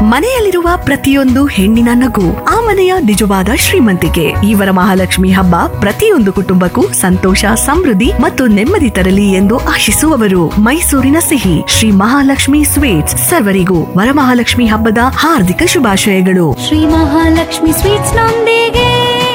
ಮನೆಯಲ್ಲಿರುವ ಪ್ರತಿಯೊಂದು ಹೆಣ್ಣಿನ ನಗು ಆ ಮನೆಯ ನಿಜವಾದ ಶ್ರೀಮಂತಿಕೆ ಈ ವರಮಹಾಲಕ್ಷ್ಮಿ ಹಬ್ಬ ಪ್ರತಿಯೊಂದು ಕುಟುಂಬಕ್ಕೂ ಸಂತೋಷ ಸಮೃದ್ಧಿ ಮತ್ತು ನೆಮ್ಮದಿ ತರಲಿ ಎಂದು ಆಶಿಸುವವರು ಮೈಸೂರಿನ ಸಿಹಿ ಶ್ರೀ ಮಹಾಲಕ್ಷ್ಮಿ ಸ್ವೀಟ್ಸ್ ಸರ್ವರಿಗೂ ವರಮಹಾಲಕ್ಷ್ಮಿ ಹಬ್ಬದ ಹಾರ್ದಿಕ ಶುಭಾಶಯಗಳು ಶ್ರೀ ಮಹಾಲಕ್ಷ್ಮಿ ಸ್ವೀಟ್ಸ್ ನೊಂದಿಗೆ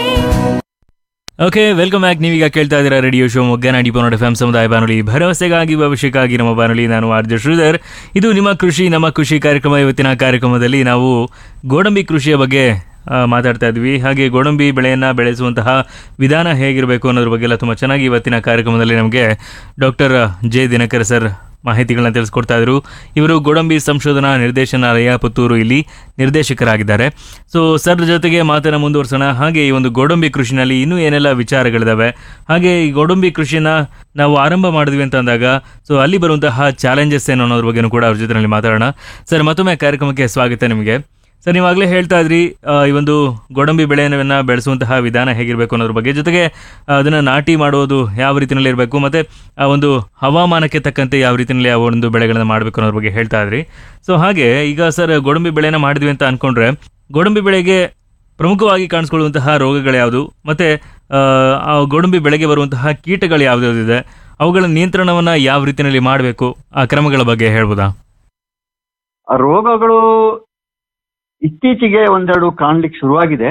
ಓಕೆ ವೆಲ್ಕಮ್ ಬ್ಯಾಕ್ ನೀವೀಗ ಕೇಳ್ತಾ ಇದ್ದೀರಾ ರೇಡಿಯೋ ಶೋ ಮೊಗ್ಗ ನಾಡಿ ಪನ್ನಡ ಎಫ್ ಸಮುದಾಯ ಬಾನುಲಿ ಭರವಸೆಗಾಗಿ ಭವಿಷ್ಯಕ್ಕಾಗಿ ನಮ್ಮ ಬಾನುಲಿ ನಾನು ಆರ್ ಜೆ ಶ್ರೀಧರ್ ಇದು ನಿಮ್ಮ ಕೃಷಿ ನಮ್ಮ ಕೃಷಿ ಕಾರ್ಯಕ್ರಮ ಇವತ್ತಿನ ಕಾರ್ಯಕ್ರಮದಲ್ಲಿ ನಾವು ಗೋಡಂಬಿ ಕೃಷಿಯ ಬಗ್ಗೆ ಆ, ಮಾತಾಡ್ತಾ ಇದ್ವಿ ಹಾಗೆ ಗೋಡಂಬಿ ಬೆಳೆಯನ್ನು ಬೆಳೆಸುವಂತಹ ವಿಧಾನ ಹೇಗಿರಬೇಕು ಅನ್ನೋದ್ರ ಬಗ್ಗೆ ಎಲ್ಲ ತುಂಬ ಚೆನ್ನಾಗಿ ಇವತ್ತಿನ ಕಾರ್ಯಕ್ರಮದಲ್ಲಿ ನಮಗೆ ಡಾಕ್ಟರ್ ಜೆ ದಿನಕರ್ ಸರ್ ಮಾಹಿತಿಗಳನ್ನ ತಿಳಿಸ್ಕೊಡ್ತಾ ಇದ್ರು ಇವರು ಗೋಡಂಬಿ ಸಂಶೋಧನಾ ನಿರ್ದೇಶನಾಲಯ ಪುತ್ತೂರು ಇಲ್ಲಿ ನಿರ್ದೇಶಕರಾಗಿದ್ದಾರೆ ಸೊ ಸರ್ ಜೊತೆಗೆ ಮಾತನ್ನ ಮುಂದುವರ್ಸೋಣ ಹಾಗೆ ಈ ಒಂದು ಗೋಡಂಬಿ ಕೃಷಿನಲ್ಲಿ ಇನ್ನೂ ಏನೆಲ್ಲ ವಿಚಾರಗಳಿದಾವೆ ಹಾಗೆ ಈ ಗೋಡಂಬಿ ಕೃಷಿನ ನಾವು ಆರಂಭ ಮಾಡಿದ್ವಿ ಅಂತ ಅಂದಾಗ ಸೊ ಅಲ್ಲಿ ಬರುವಂತಹ ಚಾಲೆಂಜಸ್ ಏನು ಅನ್ನೋದ್ರ ಬಗ್ಗೆನೂ ಕೂಡ ಅವ್ರ ಜೊತೆನಲ್ಲಿ ಮಾತಾಡೋಣ ಸರ್ ಮತ್ತೊಮ್ಮೆ ಕಾರ್ಯಕ್ರಮಕ್ಕೆ ಸ್ವಾಗತ ನಿಮಗೆ ಸರ್ ನೀವಾಗಲೇ ಹೇಳ್ತಾ ಇದ್ರಿ ಆ, ಈ ಒಂದು ಗೋಡಂಬಿ ಬೆಳೆಯನ್ನು ಬೆಳೆಸುವಂತಹ ವಿಧಾನ ಹೇಗಿರಬೇಕು ಅನ್ನೋದ್ರ ಬಗ್ಗೆ ಜೊತೆಗೆ ಆ, ಅದನ್ನ ನಾಟಿ ಮಾಡೋದು ಯಾವ ರೀತಿಯಲ್ಲಿ ಇರಬೇಕು ಮತ್ತೆ ಆ ಒಂದು ಹವಾಮಾನಕ್ಕೆ ತಕ್ಕಂತೆ ಯಾವ ರೀತಿಯಲ್ಲಿ ಆ ಒಂದು ಬೆಳೆಗಳನ್ನ ಮಾಡಬೇಕು ಅನ್ನೋದ್ರ ಬಗ್ಗೆ ಹೇಳ್ತಾ ಇದ್ರಿ ಸೊ ಹಾಗೆ ಈಗ ಸರ್ ಗೋಡಂಬಿ ಬೆಳೆನ ಮಾಡಿದ್ವಿ ಅಂತ ಅನ್ಕೊಂಡ್ರೆ ಗೋಡಂಬಿ ಬೆಳೆಗೆ ಪ್ರಮುಖವಾಗಿ ಕಾಣಿಸ್ಕೊಳ್ಳುವಂತಹ ರೋಗಗಳು ಯಾವುದು ಮತ್ತೆ ಆ, ಆ ಗೋಡಂಬಿ ಬೆಳೆಗೆ ಬರುವಂತಹ ಕೀಟಗಳು ಯಾವ್ದಾವ್ದಿದೆ ಅವುಗಳ ನಿಯಂತ್ರಣವನ್ನ ಯಾವ ರೀತಿಯಲ್ಲಿ ಮಾಡಬೇಕು ಆ ಕ್ರಮಗಳ ಬಗ್ಗೆ ಹೇಳ್ಬೋದಾ ಆ ರೋಗಗಳು ಇತ್ತೀಚೆಗೆ ಒಂದೆರಡು ಕಾಣ್ಲಿಕ್ಕೆ ಶುರುವಾಗಿದೆ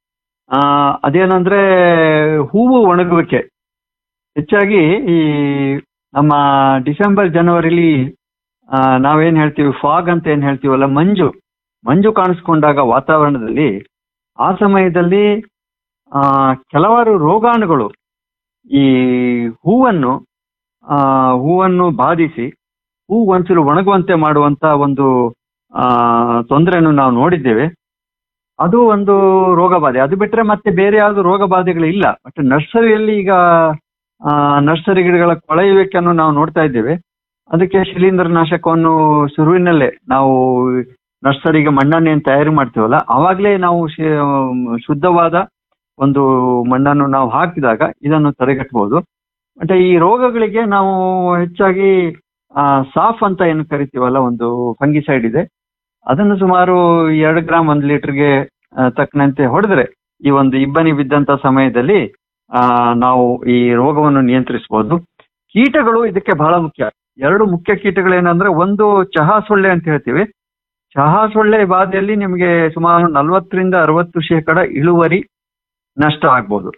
ಆ ಅದೇನಂದ್ರೆ ಹೂವು ಒಣಗುವಿಕೆ ಹೆಚ್ಚಾಗಿ ಈ ನಮ್ಮ ಡಿಸೆಂಬರ್ ಜನವರಿಲಿ ಆ, ನಾವೇನ್ ಹೇಳ್ತೀವಿ ಫಾಗ್ ಅಂತ ಏನ್ ಹೇಳ್ತೀವಲ್ಲ ಮಂಜು ಮಂಜು ಕಾಣಿಸ್ಕೊಂಡಾಗ ವಾತಾವರಣದಲ್ಲಿ ಆ ಸಮಯದಲ್ಲಿ ಆ ಕೆಲವಾರು ರೋಗಾಣುಗಳು ಈ ಹೂವನ್ನು ಆ ಹೂವನ್ನು ಬಾಧಿಸಿ ಹೂ ಒಂಚೂರು ಒಣಗುವಂತೆ ಮಾಡುವಂತ ಒಂದು ಆ ತೊಂದರೆಯನ್ನು ನಾವು ನೋಡಿದ್ದೇವೆ ಅದು ಒಂದು ರೋಗ ಬಾಧೆ ಅದು ಬಿಟ್ರೆ ಮತ್ತೆ ಬೇರೆ ಯಾವುದು ರೋಗ ಬಾಧೆಗಳು ಇಲ್ಲ ಬಟ್ ನರ್ಸರಿಯಲ್ಲಿ ಈಗ ಆ, ನರ್ಸರಿ ಗಿಡಗಳ ಕೊಳೆಯುವಿಕೆಯನ್ನು ನಾವು ನೋಡ್ತಾ ಇದ್ದೇವೆ ಅದಕ್ಕೆ ಶಿಲೀಂಧ್ರ ನಾಶಕವನ್ನು ಶುರುವಿನಲ್ಲೇ ನಾವು ನರ್ಸರಿಗೆ ಮಣ್ಣನ್ನು ಏನ್ ತಯಾರು ಮಾಡ್ತೀವಲ್ಲ ಅವಾಗಲೇ ನಾವು ಶಿ- ಶುದ್ಧವಾದ ಒಂದು ಮಣ್ಣನ್ನು ನಾವು ಹಾಕಿದಾಗ ಇದನ್ನು ತಡೆಗಟ್ಟಬಹುದು ಮತ್ತೆ ಈ ರೋಗಗಳಿಗೆ ನಾವು ಹೆಚ್ಚಾಗಿ ಆ, ಸಾಫ್ ಅಂತ ಏನು ಕರಿತೀವಲ್ಲ ಒಂದು ಫಂಗಿಸೈಡ್ ಇದೆ ಅದನ್ನು ಸುಮಾರು ಎರಡು ಗ್ರಾಮ್ ಒಂದು ಲೀಟರ್ಗೆ ತಕ್ಕನಂತೆ ಹೊಡೆದ್ರೆ ಈ ಒಂದು ಇಬ್ಬನಿ ಬಿದ್ದಂತ ಸಮಯದಲ್ಲಿ ಆ, ನಾವು ಈ ರೋಗವನ್ನು ನಿಯಂತ್ರಿಸಬಹುದು ಕೀಟಗಳು ಇದಕ್ಕೆ ಬಹಳ ಮುಖ್ಯ ಎರಡು ಮುಖ್ಯ ಕೀಟಗಳೇನಂದ್ರೆ ಒಂದು ಚಹಾ ಸೊಳ್ಳೆ ಅಂತ ಹೇಳ್ತೀವಿ ಚಹಾ ಸೊಳ್ಳೆ ಬಾಧೆಯಲ್ಲಿ ನಿಮಗೆ ಸುಮಾರು ನಲವತ್ತರಿಂದ ಅರವತ್ತು ಶೇಕಡ ಇಳುವರಿ ನಷ್ಟ ಆಗ್ಬೋದು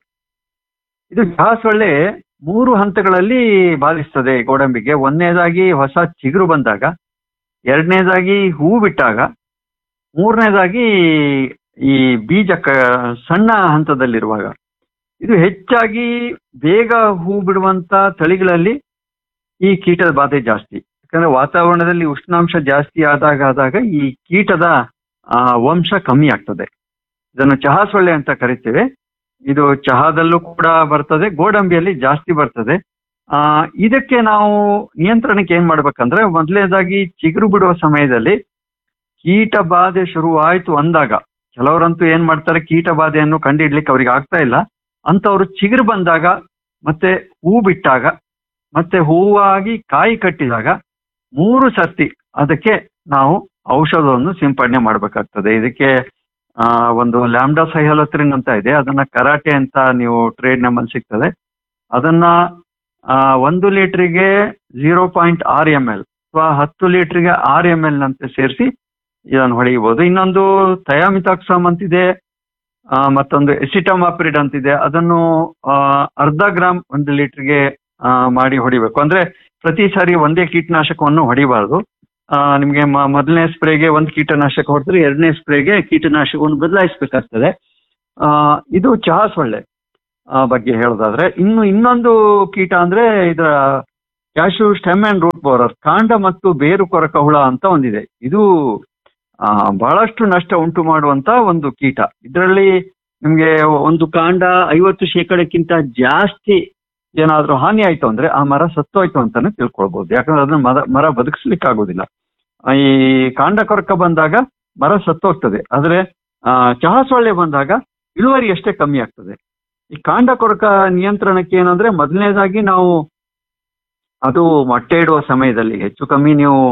ಇದು ಚಹಾ ಸೊಳ್ಳೆ ಮೂರು ಹಂತಗಳಲ್ಲಿ ಬಾಧಿಸ್ತದೆ ಗೋಡಂಬಿಗೆ ಒಂದನೇದಾಗಿ ಹೊಸ ಚಿಗುರು ಬಂದಾಗ ಎರಡನೇದಾಗಿ ಹೂ ಬಿಟ್ಟಾಗ ಮೂರನೇದಾಗಿ ಈ ಬೀಜ ಕ ಸಣ್ಣ ಹಂತದಲ್ಲಿರುವಾಗ ಇದು ಹೆಚ್ಚಾಗಿ ಬೇಗ ಹೂ ಬಿಡುವಂತ ತಳಿಗಳಲ್ಲಿ ಈ ಕೀಟದ ಬಾಧೆ ಜಾಸ್ತಿ ಯಾಕಂದ್ರೆ ವಾತಾವರಣದಲ್ಲಿ ಉಷ್ಣಾಂಶ ಜಾಸ್ತಿ ಆದಾಗ ಆದಾಗ ಈ ಕೀಟದ ಆ, ವಂಶ ಕಮ್ಮಿ ಆಗ್ತದೆ ಇದನ್ನು ಚಹಾ ಸೊಳ್ಳೆ ಅಂತ ಕರಿತೇವೆ ಇದು ಚಹಾದಲ್ಲೂ ಕೂಡ ಬರ್ತದೆ ಗೋಡಂಬಿಯಲ್ಲಿ ಜಾಸ್ತಿ ಬರ್ತದೆ ಆ ಇದಕ್ಕೆ ನಾವು ನಿಯಂತ್ರಣಕ್ಕೆ ಏನ್ ಮಾಡ್ಬೇಕಂದ್ರೆ ಮೊದಲನೇದಾಗಿ ಚಿಗುರು ಬಿಡುವ ಸಮಯದಲ್ಲಿ ಕೀಟ ಬಾಧೆ ಶುರುವಾಯ್ತು ಅಂದಾಗ ಕೆಲವರಂತೂ ಏನ್ ಮಾಡ್ತಾರೆ ಕೀಟ ಬಾಧೆಯನ್ನು ಕಂಡುಹಿಡ್ಲಿಕ್ಕೆ ಅವ್ರಿಗೆ ಆಗ್ತಾ ಇಲ್ಲ ಅಂತವ್ರು ಚಿಗುರು ಬಂದಾಗ ಮತ್ತೆ ಹೂ ಬಿಟ್ಟಾಗ ಮತ್ತೆ ಹೂವಾಗಿ ಕಾಯಿ ಕಟ್ಟಿದಾಗ ಮೂರು ಸರ್ತಿ ಅದಕ್ಕೆ ನಾವು ಔಷಧವನ್ನು ಸಿಂಪಡಣೆ ಮಾಡ್ಬೇಕಾಗ್ತದೆ ಇದಕ್ಕೆ ಆ, ಒಂದು ಲ್ಯಾಂಬ್ಡಾ ಸೈಹಲತ್ರಿನ್ ಅಂತ ಇದೆ ಅದನ್ನ ಕರಾಟೆ ಅಂತ ನೀವು ಟ್ರೇಡ್ ನಮ್ಮಲ್ಲಿ ಸಿಗ್ತದೆ ಅದನ್ನ ಆ, ಒಂದು ಲೀಟರ್ಗೆ ಝೀರೋ ಪಾಯಿಂಟ್ ಆರ್ ಎಮ್ ಎಲ್ ಅಥವಾ ಹತ್ತು ಲೀಟರ್ಗೆ ಆರ್ ಎಮ್ ಎಲ್ ನಂತೆ ಸೇರಿಸಿ ಇದನ್ನು ಹೊಡೆಯಬಹುದು ಇನ್ನೊಂದು ಥಯಾಮಿತಾಕ್ಸಮ್ ಅಂತಿದೆ ಆ, ಮತ್ತೊಂದು ಎಸಿಟಮಾಪ್ರಿಡ್ ಅಂತಿದೆ ಅದನ್ನು ಆ, ಅರ್ಧ ಗ್ರಾಮ್ ಒಂದು ಲೀಟರ್ಗೆ ಮಾಡಿ ಹೊಡಿಬೇಕು ಅಂದ್ರೆ ಪ್ರತಿ ಸಾರಿ ಒಂದೇ ಕೀಟನಾಶಕವನ್ನು ಹೊಡಿಬಾರ್ದು ಆ, ನಿಮ್ಗೆ ಮ- ಮೊದಲನೇ ಸ್ಪ್ರೇಗೆ ಒಂದು ಕೀಟನಾಶಕ ಹೊಡೆದ್ರೆ ಎರಡನೇ ಸ್ಪ್ರೇಗೆ ಕೀಟನಾಶಕವನ್ನು ಬದಲಾಯಿಸಬೇಕಾಗ್ತದೆ ಆ, ಇದು ಚಹಾ ಸೊಳ್ಳೆ ಆ, ಬಗ್ಗೆ ಹೇಳೋದಾದ್ರೆ ಇನ್ನು ಇನ್ನೊಂದು ಕೀಟ ಅಂದ್ರೆ ಇದರ cashew stem and root borer ಕಾಂಡ ಮತ್ತು ಬೇರು ಕೊರಕ ಹುಳ ಅಂತ ಒಂದಿದೆ ಇದು ಆ, ಬಹಳಷ್ಟು ನಷ್ಟ ಉಂಟು ಮಾಡುವಂತ ಒಂದು ಕೀಟ ಇದರಲ್ಲಿ ನಿಮ್ಗೆ ಒಂದು ಕಾಂಡ ಐವತ್ತು ಶೇಕಡಕ್ಕಿಂತ ಜಾಸ್ತಿ ಏನಾದ್ರೂ ಹಾನಿ ಆಯ್ತು ಅಂದ್ರೆ ಆ ಮರ ಸತ್ತೋಯ್ತು ಅಂತಾನೆ ತಿಳ್ಕೊಳ್ಬಹುದು ಯಾಕಂದ್ರೆ ಅದನ್ನ ಮರ ಮರ ಬದುಕಿಸ್ಲಿಕ್ಕೆ ಆಗೋದಿಲ್ಲ ಆ, ಈ ಕಾಂಡ ಕೊರಕ ಬಂದಾಗ ಮರ ಸತ್ತೋಗ್ತದೆ ಆದ್ರೆ ಆ, ಚಹಾ ಸೊಳ್ಳೆ ಬಂದಾಗ ಇಳುವರಿ ಅಷ್ಟೇ ಕಮ್ಮಿ ಆಗ್ತದೆ ಈ ಕಾಂಡ ಕೊರಕ ನಿಯಂತ್ರಣಕ್ಕೆ ಏನಂದ್ರೆ ಮೊದಲನೇದಾಗಿ ನಾವು ಅದು ಮೊಟ್ಟೆ ಇಡುವ ಸಮಯದಲ್ಲಿ ಹೆಚ್ಚು ಕಮ್ಮಿ ನೀವು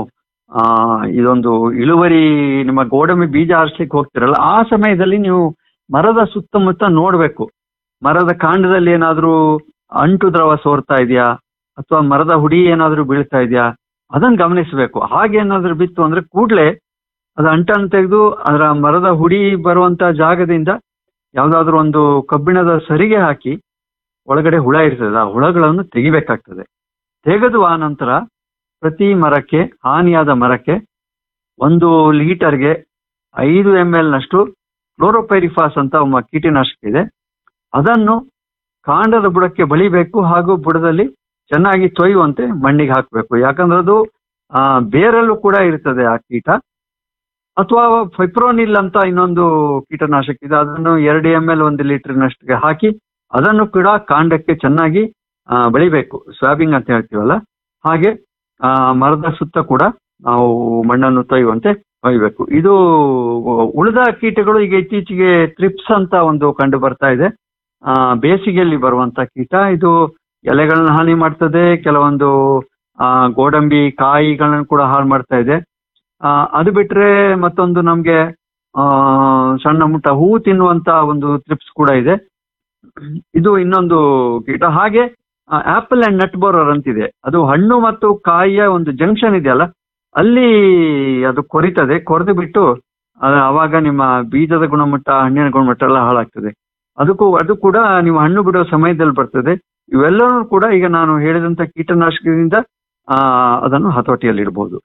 ಆ, ಇದೊಂದು ಇಳುವರಿ ನಿಮ್ಮ ಗೋಡಂಬಿ ಬೀಜ ಆರಿಸ್ಲಿಕ್ಕೆ ಹೋಗ್ತಿರಲ್ಲ ಆ ಸಮಯದಲ್ಲಿ ನೀವು ಮರದ ಸುತ್ತಮುತ್ತ ನೋಡ್ಬೇಕು ಮರದ ಕಾಂಡದಲ್ಲಿ ಏನಾದ್ರೂ ಅಂಟು ದ್ರವ ಸೋರ್ತಾ ಇದೆಯಾ ಅಥವಾ ಮರದ ಹುಡಿ ಏನಾದ್ರೂ ಬೀಳ್ತಾ ಇದೆಯಾ ಅದನ್ನ ಗಮನಿಸಬೇಕು ಹಾಗೇನಾದ್ರೂ ಬಿತ್ತು ಅಂದ್ರೆ ಕೂಡ್ಲೆ ಅದು ಅಂಟನ್ನು ತೆಗೆದು ಅದರ ಮರದ ಹುಡಿ ಬರುವಂತ ಜಾಗದಿಂದ ಯಾವ್ದಾದ್ರು ಒಂದು ಕಬ್ಬಿಣದ ಸರಿಗೆ ಹಾಕಿ ಒಳಗಡೆ ಹುಳ ಇರ್ತದೆ ಆ ಹುಳಗಳನ್ನು ತೆಗಿಬೇಕಾಗ್ತದೆ ತೆಗೆದು ಆ ನಂತರ ಪ್ರತಿ ಮರಕ್ಕೆ ಹಾನಿಯಾದ ಮರಕ್ಕೆ ಒಂದು ಲೀಟರ್ಗೆ ಐದು ಎಂ ಎಲ್ ನಷ್ಟು ಕ್ಲೋರೋಪೈರಿಫಾಸ್ ಅಂತ ಒಬ್ಬ ಕೀಟನಾಶಕ ಇದೆ ಅದನ್ನು ಕಾಂಡದ ಬುಡಕ್ಕೆ ಬಳಿಬೇಕು ಹಾಗೂ ಬುಡದಲ್ಲಿ ಚೆನ್ನಾಗಿ ತೊಯ್ಯುವಂತೆ ಮಣ್ಣಿಗೆ ಹಾಕಬೇಕು ಯಾಕಂದ್ರೆ ಅದು ಆ, ಬೇರಲ್ಲೂ ಕೂಡ ಇರ್ತದೆ ಆ ಕೀಟ ಅಥವಾ ಫೈಪ್ರೋನಿಲ್ ಅಂತ ಇನ್ನೊಂದು ಕೀಟನಾಶಕ ಇದೆ ಅದನ್ನು ಎರಡು ಎಂ ಎಲ್ ಒಂದು ಲೀಟರ್ನಷ್ಟಿಗೆ ಹಾಕಿ ಅದನ್ನು ಕೂಡ ಕಾಂಡಕ್ಕೆ ಚೆನ್ನಾಗಿ ಆ, ಬೆಳಿಬೇಕು ಸ್ವಾಬಿಂಗ್ ಅಂತ ಹೇಳ್ತೀವಲ್ಲ ಹಾಗೆ ಆ, ಮರದ ಸುತ್ತ ಕೂಡ ನಾವು ಮಣ್ಣನ್ನು ತೊಯ್ಯುವಂತೆ ಒಯ್ಬೇಕು ಇದು ಉಳಿದ ಕೀಟಗಳು ಈಗ ಇತ್ತೀಚೆಗೆ ತ್ರಿಪ್ಸ್ ಅಂತ ಒಂದು ಕಂಡು ಬರ್ತಾ ಇದೆ ಆ, ಬೇಸಿಗೆಯಲ್ಲಿ ಬರುವಂತ ಕೀಟ ಇದು ಎಲೆಗಳನ್ನ ಹಾನಿ ಮಾಡ್ತದೆ ಕೆಲವೊಂದು ಆ, ಗೋಡಂಬಿ ಕಾಯಿಗಳನ್ನು ಕೂಡ ಹಾಳು ಮಾಡ್ತಾ ಇದೆ ಆ, ಅದು ಬಿಟ್ರೆ ಮತ್ತೊಂದು ನಮ್ಗೆ ಆ, ಸಣ್ಣ ಮುಟ್ಟ ಹೂ ತಿನ್ನುವಂತ ಒಂದು ತ್ರಿಪ್ಸ್ ಕೂಡ ಇದೆ ಇದು ಇನ್ನೊಂದು ಕೀಟ ಹಾಗೆ ಆಪಲ್ ಅಂಡ್ ನಟ್ ಬೋರರ್ ಅಂತಿದೆ ಅದು ಹಣ್ಣು ಮತ್ತು ಕಾಯಿಯ ಒಂದು ಜಂಕ್ಷನ್ ಇದೆಯಲ್ಲ ಅಲ್ಲಿ ಅದು ಕೊರಿತದೆ ಕೊರೆದು ಬಿಟ್ಟು ಆ- ಅವಾಗ ನಿಮ್ಮ ಬೀಜದ ಗುಣಮಟ್ಟ ಹಣ್ಣಿನ ಗುಣಮಟ್ಟ ಎಲ್ಲ ಹಾಳಾಗ್ತದೆ ಅದಕ್ಕೂ ಅದು ಕೂಡ ನೀವು ಹಣ್ಣು ಬಿಡೋ ಸಮಯದಲ್ಲಿ ಬರ್ತದೆ ಇವೆಲ್ಲವೂ ಕೂಡ ಈಗ ನಾನು ಹೇಳಿದಂತ ಕೀಟನಾಶಕದಿಂದ ಆ, ಅದನ್ನು ಹತೋಟಿಯಲ್ಲಿ ಇಡಬಹುದು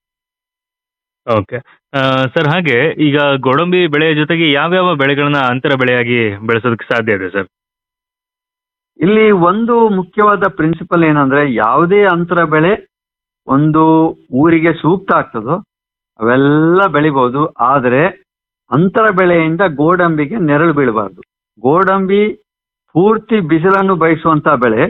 ಓಕೆ ಸರ್ ಹಾಗೆ ಈಗ ಗೋಡಂಬಿ ಬೆಳೆಯ ಜೊತೆಗೆ ಯಾವ್ಯಾವ ಬೆಳೆಗಳನ್ನ ಅಂತರ ಬೆಳೆಯಾಗಿ ಬೆಳೆಸೋದಕ್ಕೆ ಸಾಧ್ಯ ಇದೆ ಸರ್ ಇಲ್ಲಿ ಒಂದು ಮುಖ್ಯವಾದ ಪ್ರಿನ್ಸಿಪಲ್ ಏನಂದ್ರೆ ಯಾವುದೇ ಅಂತರ ಬೆಳೆ ಒಂದು ಊರಿಗೆ ಸೂಕ್ತ ಆಗ್ತದೋ ಅವೆಲ್ಲ ಬೆಳಿಬಹುದು ಆದರೆ ಅಂತರ ಬೆಳೆಯಿಂದ ಗೋಡಂಬಿಗೆ ನೆರಳು ಬೀಳಬಾರ್ದು ಗೋಡಂಬಿ ಪೂರ್ತಿ ಬಿಸಿಲನ್ನು ಬಯಸುವಂತ ಬೆಳೆ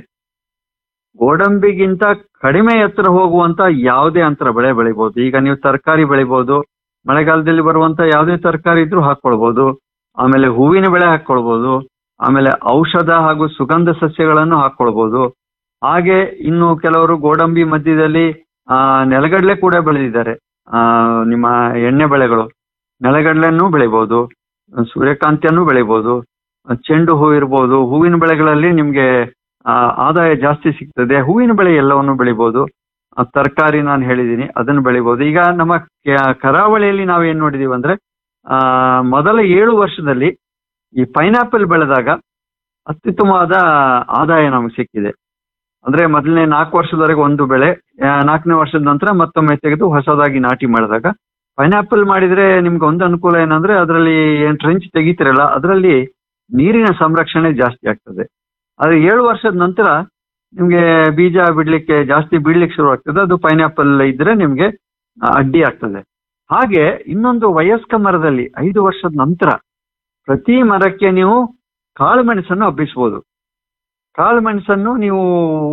ಗೋಡಂಬಿಗಿಂತ ಕಡಿಮೆ ಎತ್ತರ ಹೋಗುವಂತ ಯಾವುದೇ ಅಂತರ ಬೆಳೆ ಬೆಳಿಬಹುದು ಈಗ ನೀವು ತರಕಾರಿ ಬೆಳಿಬಹುದು ಮಳೆಗಾಲದಲ್ಲಿ ಬರುವಂತ ಯಾವುದೇ ತರಕಾರಿ ಇದ್ರೂ ಹಾಕೊಳ್ಬಹುದು ಆಮೇಲೆ ಹೂವಿನ ಬೆಳೆ ಹಾಕೊಳ್ಬಹುದು ಆಮೇಲೆ ಔಷಧ ಹಾಗೂ ಸುಗಂಧ ಸಸ್ಯಗಳನ್ನು ಹಾಕೊಳ್ಬಹುದು ಹಾಗೆ ಇನ್ನು ಕೆಲವರು ಗೋಡಂಬಿ ಮಧ್ಯದಲ್ಲಿ ಆ ನೆಲಗಡಲೆ ಕೂಡ ಬೆಳೆದಿದ್ದಾರೆ ಆ ನಿಮ್ಮ ಎಣ್ಣೆ ಬೆಳೆಗಳು ನೆಲಗಡಲೆನೂ ಬೆಳಿಬಹುದು ಸೂರ್ಯಕಾಂತಿಯನ್ನು ಬೆಳಿಬಹುದು ಚೆಂಡು ಹೂ ಇರ್ಬೋದು ಹೂವಿನ ಬೆಳೆಗಳಲ್ಲಿ ನಿಮ್ಗೆ ಆ, ಆದಾಯ ಜಾಸ್ತಿ ಸಿಗ್ತದೆ ಹೂವಿನ ಬೆಳೆ ಎಲ್ಲವನ್ನು ಬೆಳಿಬಹುದು ತರಕಾರಿ ನಾನು ಹೇಳಿದ್ದೀನಿ ಅದನ್ನು ಬೆಳಿಬಹುದು ಈಗ ನಮ್ಮ ಕ- ಕರಾವಳಿಯಲ್ಲಿ ನಾವೇನ್ ನೋಡಿದೀವಿ ಅಂದ್ರೆ ಆ ಮೊದಲ ಏಳು ವರ್ಷದಲ್ಲಿ ಈ ಪೈನಾಪಲ್ ಬೆಳೆದಾಗ ಅತ್ಯುತ್ತಮವಾದ ಆದಾಯ ನಮಗೆ ಸಿಕ್ಕಿದೆ ಅಂದ್ರೆ ಮೊದಲನೇ ನಾಲ್ಕು ವರ್ಷದವರೆಗೆ ಒಂದು ಬೆಳೆ ಆ, ನಾಲ್ಕನೇ ವರ್ಷದ ನಂತರ ಮತ್ತೊಮ್ಮೆ ತೆಗೆದು ಹೊಸದಾಗಿ ನಾಟಿ ಮಾಡಿದಾಗ ಪೈನಾಪಲ್ ಮಾಡಿದ್ರೆ ನಿಮ್ಗೆ ಒಂದು ಅನುಕೂಲ ಏನಂದ್ರೆ ಅದರಲ್ಲಿ ಏನ್ ಟ್ರೆಂಚ್ ತೆಗಿತಿರಲ್ಲ ಅದರಲ್ಲಿ ನೀರಿನ ಸಂರಕ್ಷಣೆ ಜಾಸ್ತಿ ಆಗ್ತದೆ ಆದ್ರೆ ಏಳು ವರ್ಷದ ನಂತರ ನಿಮ್ಗೆ ಬೀಜ ಬಿಡ್ಲಿಕ್ಕೆ ಜಾಸ್ತಿ ಬೀಳ್ಲಿಕ್ಕೆ ಶುರು ಆಗ್ತದೆ ಅದು ಪೈನಾಪಲ್ ಇದ್ರೆ ನಿಮ್ಗೆ ಆ, ಅಡ್ಡಿ ಆಗ್ತದೆ ಹಾಗೆ ಇನ್ನೊಂದು ವಯಸ್ಕ ಮರದಲ್ಲಿ ಐದು ವರ್ಷದ ನಂತರ ಪ್ರತಿ ಮರಕ್ಕೆ ನೀವು ಕಾಳು ಮೆಣಸನ್ನು ಹಬ್ಬಿಸ್ಬೋದು ಕಾಳು ಮೆಣಸನ್ನು ನೀವು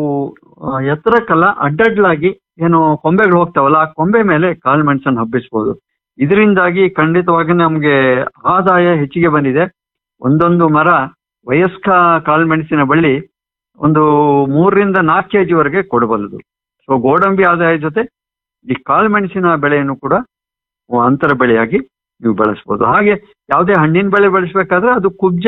ಆ, ಎತ್ತರಕ್ಕಲ್ಲ ಅಡ್ಡಡ್ಲಾಗಿ ಏನು ಕೊಂಬೆಗಳು ಹೋಗ್ತಾವಲ್ಲ ಆ ಕೊಂಬೆ ಮೇಲೆ ಕಾಳು ಮೆಣಸನ್ನು ಹಬ್ಬಿಸ್ಬೋದು ಇದರಿಂದಾಗಿ ಖಂಡಿತವಾಗಿ ನಮ್ಗೆ ಆದಾಯ ಹೆಚ್ಚಿಗೆ ಬಂದಿದೆ ಒಂದೊಂದು ಮರ ವಯಸ್ಕ ಕಾಳುಮೆಣಸಿನ ಬಳ್ಳಿ ಒಂದು ಮೂರರಿಂದ ನಾಲ್ಕು ಕೆಜಿ ವರೆಗೆ ಕೊಡಬಲ್ಲದು ಸೊ ಗೋಡಂಬಿ ಆದಾಯ ಜೊತೆ ಈ ಕಾಳುಮೆಣಸಿನ ಬೆಳೆಯನ್ನು ಕೂಡ ಅಂತರ ಬೆಳೆಯಾಗಿ ನೀವು ಬೆಳೆಸ್ಬೋದು ಹಾಗೆ ಯಾವುದೇ ಹಣ್ಣಿನ ಬೆಳೆ ಬೆಳೆಸ್ಬೇಕಾದ್ರೆ ಅದು ಕುಬ್ಜ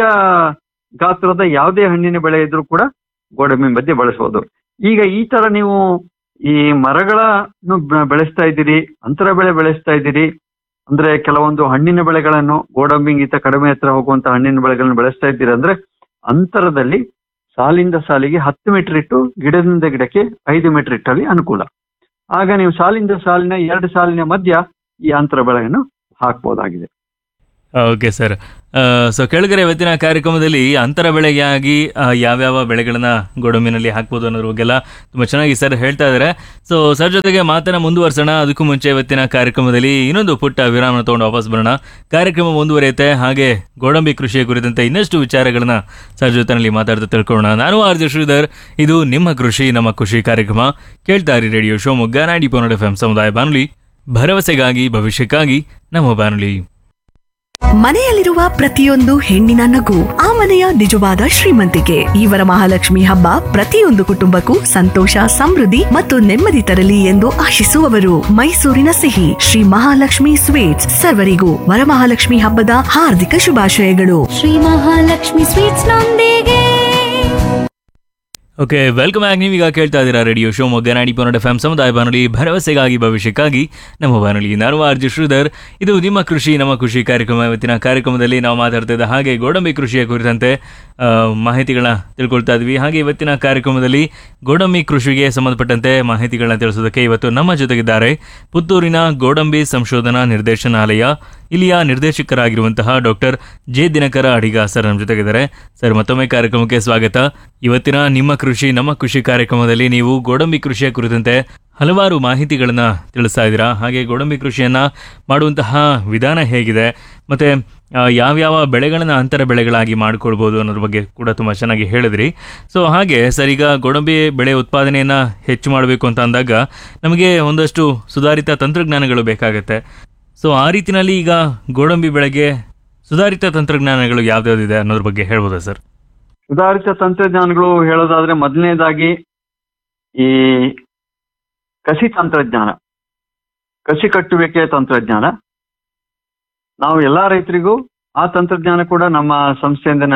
ಗಾತ್ರದ ಯಾವುದೇ ಹಣ್ಣಿನ ಬೆಳೆ ಇದ್ರೂ ಕೂಡ ಗೋಡಂಬಿ ಮಧ್ಯೆ ಬಳಸ್ಬೋದು ಈಗ ಈ ತರ ನೀವು ಈ ಮರಗಳನ್ನು ಬೆ- ಬೆಳೆಸ್ತಾ ಇದ್ದೀರಿ ಅಂತರ ಬೆಳೆ ಬೆಳೆಸ್ತಾ ಇದ್ದೀರಿ ಅಂದ್ರೆ ಕೆಲವೊಂದು ಹಣ್ಣಿನ ಬೆಳೆಗಳನ್ನು ಗೋಡಂಬಿಗಿಂತ ಕಡಿಮೆ ಹತ್ರ ಹೋಗುವಂತ ಹಣ್ಣಿನ ಬೆಳೆಗಳನ್ನು ಬೆಳೆಸ್ತಾ ಇದ್ದೀರಿ ಅಂದ್ರೆ ಅಂತರದಲ್ಲಿ ಸಾಲಿಂದ ಸಾಲಿಗೆ ಹತ್ತು ಮೀಟರ್ ಇಟ್ಟು ಗಿಡದಿಂದ ಗಿಡಕ್ಕೆ ಐದು ಮೀಟರ್ ಇಟ್ಟಲ್ಲಿ ಅನುಕೂಲ ಆಗ ನೀವು ಸಾಲಿಂದ ಸಾಲಿನ ಎರಡು ಸಾಲಿನ ಮಧ್ಯ ಈ ಅಂತರ ಬೆಳೆಯನ್ನು ಹಾಕ್ಬೋದಾಗಿದೆ ಓಕೆ ಸರ್ ಸೊ ಕೆಳಗರೆ ಇವತ್ತಿನ ಕಾರ್ಯಕ್ರಮದಲ್ಲಿ ಅಂತರ ಬೆಳೆಗಾಗಿ ಆ, ಯಾವ್ಯಾವ ಬೆಳೆಗಳನ್ನ ಗೋಡಂಬಿನಲ್ಲಿ ಹಾಕ್ಬೋದು ಅನ್ನೋದ್ರ ಬಗ್ಗೆಲ್ಲ ತುಂಬ ಚೆನ್ನಾಗಿ ಸರ್ ಹೇಳ್ತಾ ಇದ್ದಾರೆ ಸೊ ಸರ್ ಜೊತೆಗೆ ಮಾತನ್ನ ಮುಂದುವರ್ಸೋಣ ಅದಕ್ಕೂ ಮುಂಚೆ ಇವತ್ತಿನ ಕಾರ್ಯಕ್ರಮದಲ್ಲಿ ಇನ್ನೊಂದು ಪುಟ್ಟ ವಿರಾಮ ತಗೊಂಡು ವಾಪಸ್ ಬರೋಣ ಕಾರ್ಯಕ್ರಮ ಮುಂದುವರಿಯುತ್ತೆ ಹಾಗೆ ಗೋಡಂಬಿ ಕೃಷಿಯ ಕುರಿತಂತೆ ಇನ್ನಷ್ಟು ವಿಚಾರಗಳನ್ನ ಸರ್ ಜೊತೆನಲ್ಲಿ ಮಾತಾಡ್ತಾ ತಿಳ್ಕೊಳ್ಳೋಣ ನಾನು ಆರ್ ಜೆ ಶ್ರೀಧರ್ ಇದು ನಿಮ್ಮ ಕೃಷಿ ನಮ್ಮ ಖುಷಿ ಕಾರ್ಯಕ್ರಮ ಕೇಳ್ತಾ ಇರಿ ರೇಡಿಯೋ ಶಿವಮೊಗ್ಗ ನಾಡಿ ಪೋನಡ್ ಎಫ್ ಎಂ ಸಮುದಾಯ ಬಾನುಲಿ ಭರವಸೆಗಾಗಿ ಭವಿಷ್ಯಕ್ಕಾಗಿ ನಮ್ಮ ಬಾನುಲಿ ಮನೆಯಲ್ಲಿರುವ ಪ್ರತಿಯೊಂದು ಹೆಣ್ಣಿನ ನಗು ಆ ಮನೆಯ ನಿಜವಾದ ಶ್ರೀಮಂತಿಕೆ ಇವರ ಮಹಾಲಕ್ಷ್ಮಿ ಹಬ್ಬ ಪ್ರತಿಯೊಂದು ಕುಟುಂಬಕ್ಕೂ ಸಂತೋಷ ಸಮೃದ್ಧಿ ಮತ್ತು ನೆಮ್ಮದಿ ತರಲಿ ಎಂದು ಆಶಿಸುವವರು ಮೈಸೂರಿನ ಸಿಹಿ ಶ್ರೀ ಮಹಾಲಕ್ಷ್ಮಿ ಸ್ವೀಟ್ಸ್ ಸರ್ವರಿಗೂ ವರಮಹಾಲಕ್ಷ್ಮಿ ಹಬ್ಬದ ಹಾರ್ದಿಕ ಶುಭಾಶಯಗಳು ಶ್ರೀ ಮಹಾಲಕ್ಷ್ಮಿ ಸ್ವೀಟ್ಸ್ ನೊಂದಿಗೆ ಓಕೆ ವೆಲ್ಕಮ್ ಬ್ಯಾಕ್ ನೀವೀಗ ಕೇಳ್ತಾ ಇದ್ದೀರಾ ರೇಡಿಯೋ ಶಿವಮೊಗ್ಗ ನಾಡಿ ಪೊನ್ನಡ ಎಫ್ ಸಮುದಾಯ ಬಾನುಲಿ ಭರವಸೆಗಾಗಿ ಭವಿಷ್ಯಕ್ಕಾಗಿ ನಮ್ಮ ಬಾನುಲಿ ನಾನು ಆರ್ಜಿ ಶ್ರೀಧರ್ ಇದು ನಿಮ್ಮ ಕೃಷಿ ನಮ್ಮ ಕೃಷಿ ಕಾರ್ಯಕ್ರಮ ಇವತ್ತಿನ ಕಾರ್ಯಕ್ರಮದಲ್ಲಿ ನಾವು ಮಾತಾಡ್ತಾ ಇದ್ದ ಹಾಗೆ ಗೋಡಂಬಿ ಕೃಷಿಯ ಕುರಿತಂತೆ ಆ, ಮಾಹಿತಿಗಳನ್ನ ತಿಳ್ಕೊಳ್ತಾ ಇದ್ವಿ ಹಾಗೆ ಇವತ್ತಿನ ಕಾರ್ಯಕ್ರಮದಲ್ಲಿ ಗೋಡಂಬಿ ಕೃಷಿಗೆ ಸಂಬಂಧಪಟ್ಟಂತೆ ಮಾಹಿತಿಗಳನ್ನ ತಿಳಿಸೋದಕ್ಕೆ ಇವತ್ತು ನಮ್ಮ ಜೊತೆಗಿದ್ದಾರೆ ಪುತ್ತೂರಿನ ಗೋಡಂಬಿ ಸಂಶೋಧನಾ ನಿರ್ದೇಶನಾಲಯ ಇಲ್ಲಿಯ ನಿರ್ದೇಶಕರಾಗಿರುವಂತಹ doctor J Dinakara Adiga sir ನಮ್ಮ ಜೊತೆಗಿದ್ದಾರೆ ಸರ್ ಮತ್ತೊಮ್ಮೆ ಕಾರ್ಯಕ್ರಮಕ್ಕೆ ಸ್ವಾಗತ ಇವತ್ತಿನ ನಿಮ್ಮ ಕೃಷಿ ನಮ್ಮ ಕೃಷಿ ಕಾರ್ಯಕ್ರಮದಲ್ಲಿ ನೀವು ಗೋಡಂಬಿ ಕೃಷಿಯ ಕುರಿತಂತೆ ಹಲವಾರು ಮಾಹಿತಿಗಳನ್ನ ತಿಳಿಸ್ತಾ ಇದ್ದೀರಾ ಹಾಗೆ ಗೋಡಂಬಿ ಕೃಷಿಯನ್ನ ಮಾಡುವಂತಹ ವಿಧಾನ ಹೇಗಿದೆ ಮತ್ತೆ ಆ, ಯಾವ್ಯಾವ ಬೆಳೆಗಳನ್ನ ಅಂತರ ಬೆಳೆಗಳಾಗಿ ಮಾಡ್ಕೊಳ್ಬೋದು ಅನ್ನೋದ್ರ ಬಗ್ಗೆ ಕೂಡ ತುಂಬ ಚೆನ್ನಾಗಿ ಹೇಳಿದ್ರಿ ಸೊ ಹಾಗೆ ಸರ್ ಈಗ ಗೋಡಂಬಿ ಬೆಳೆ ಉತ್ಪಾದನೆಯನ್ನ ಹೆಚ್ಚು ಮಾಡಬೇಕು ಅಂತ ಅಂದಾಗ ನಮಗೆ ಒಂದಷ್ಟು ಸುಧಾರಿತ ತಂತ್ರಜ್ಞಾನಗಳು ಬೇಕಾಗುತ್ತೆ ಸೊ ಆ ರೀತಿನಲ್ಲಿ ಈಗ ಗೋಡಂಬಿ ಬೆಳೆಗೆ ಸುಧಾರಿತ ತಂತ್ರಜ್ಞಾನಗಳು ಯಾವ್ದಾವ್ದಿದೆ ಅನ್ನೋದ್ರ ಬಗ್ಗೆ ಹೇಳ್ಬೋದಾ ಸರ್ ಸುಧಾರಿತ ತಂತ್ರಜ್ಞಾನಗಳು ಹೇಳೋದಾದ್ರೆ ಮೊದಲನೇದಾಗಿ ಈ ಕಸಿ ತಂತ್ರಜ್ಞಾನ ಕಸಿ ಕಟ್ಟುವಿಕೆ ತಂತ್ರಜ್ಞಾನ ನಾವು ಎಲ್ಲಾ ರೈತರಿಗೂ ಆ ತಂತ್ರಜ್ಞಾನ ಕೂಡ ನಮ್ಮ ಸಂಸ್ಥೆಯಿಂದನೇ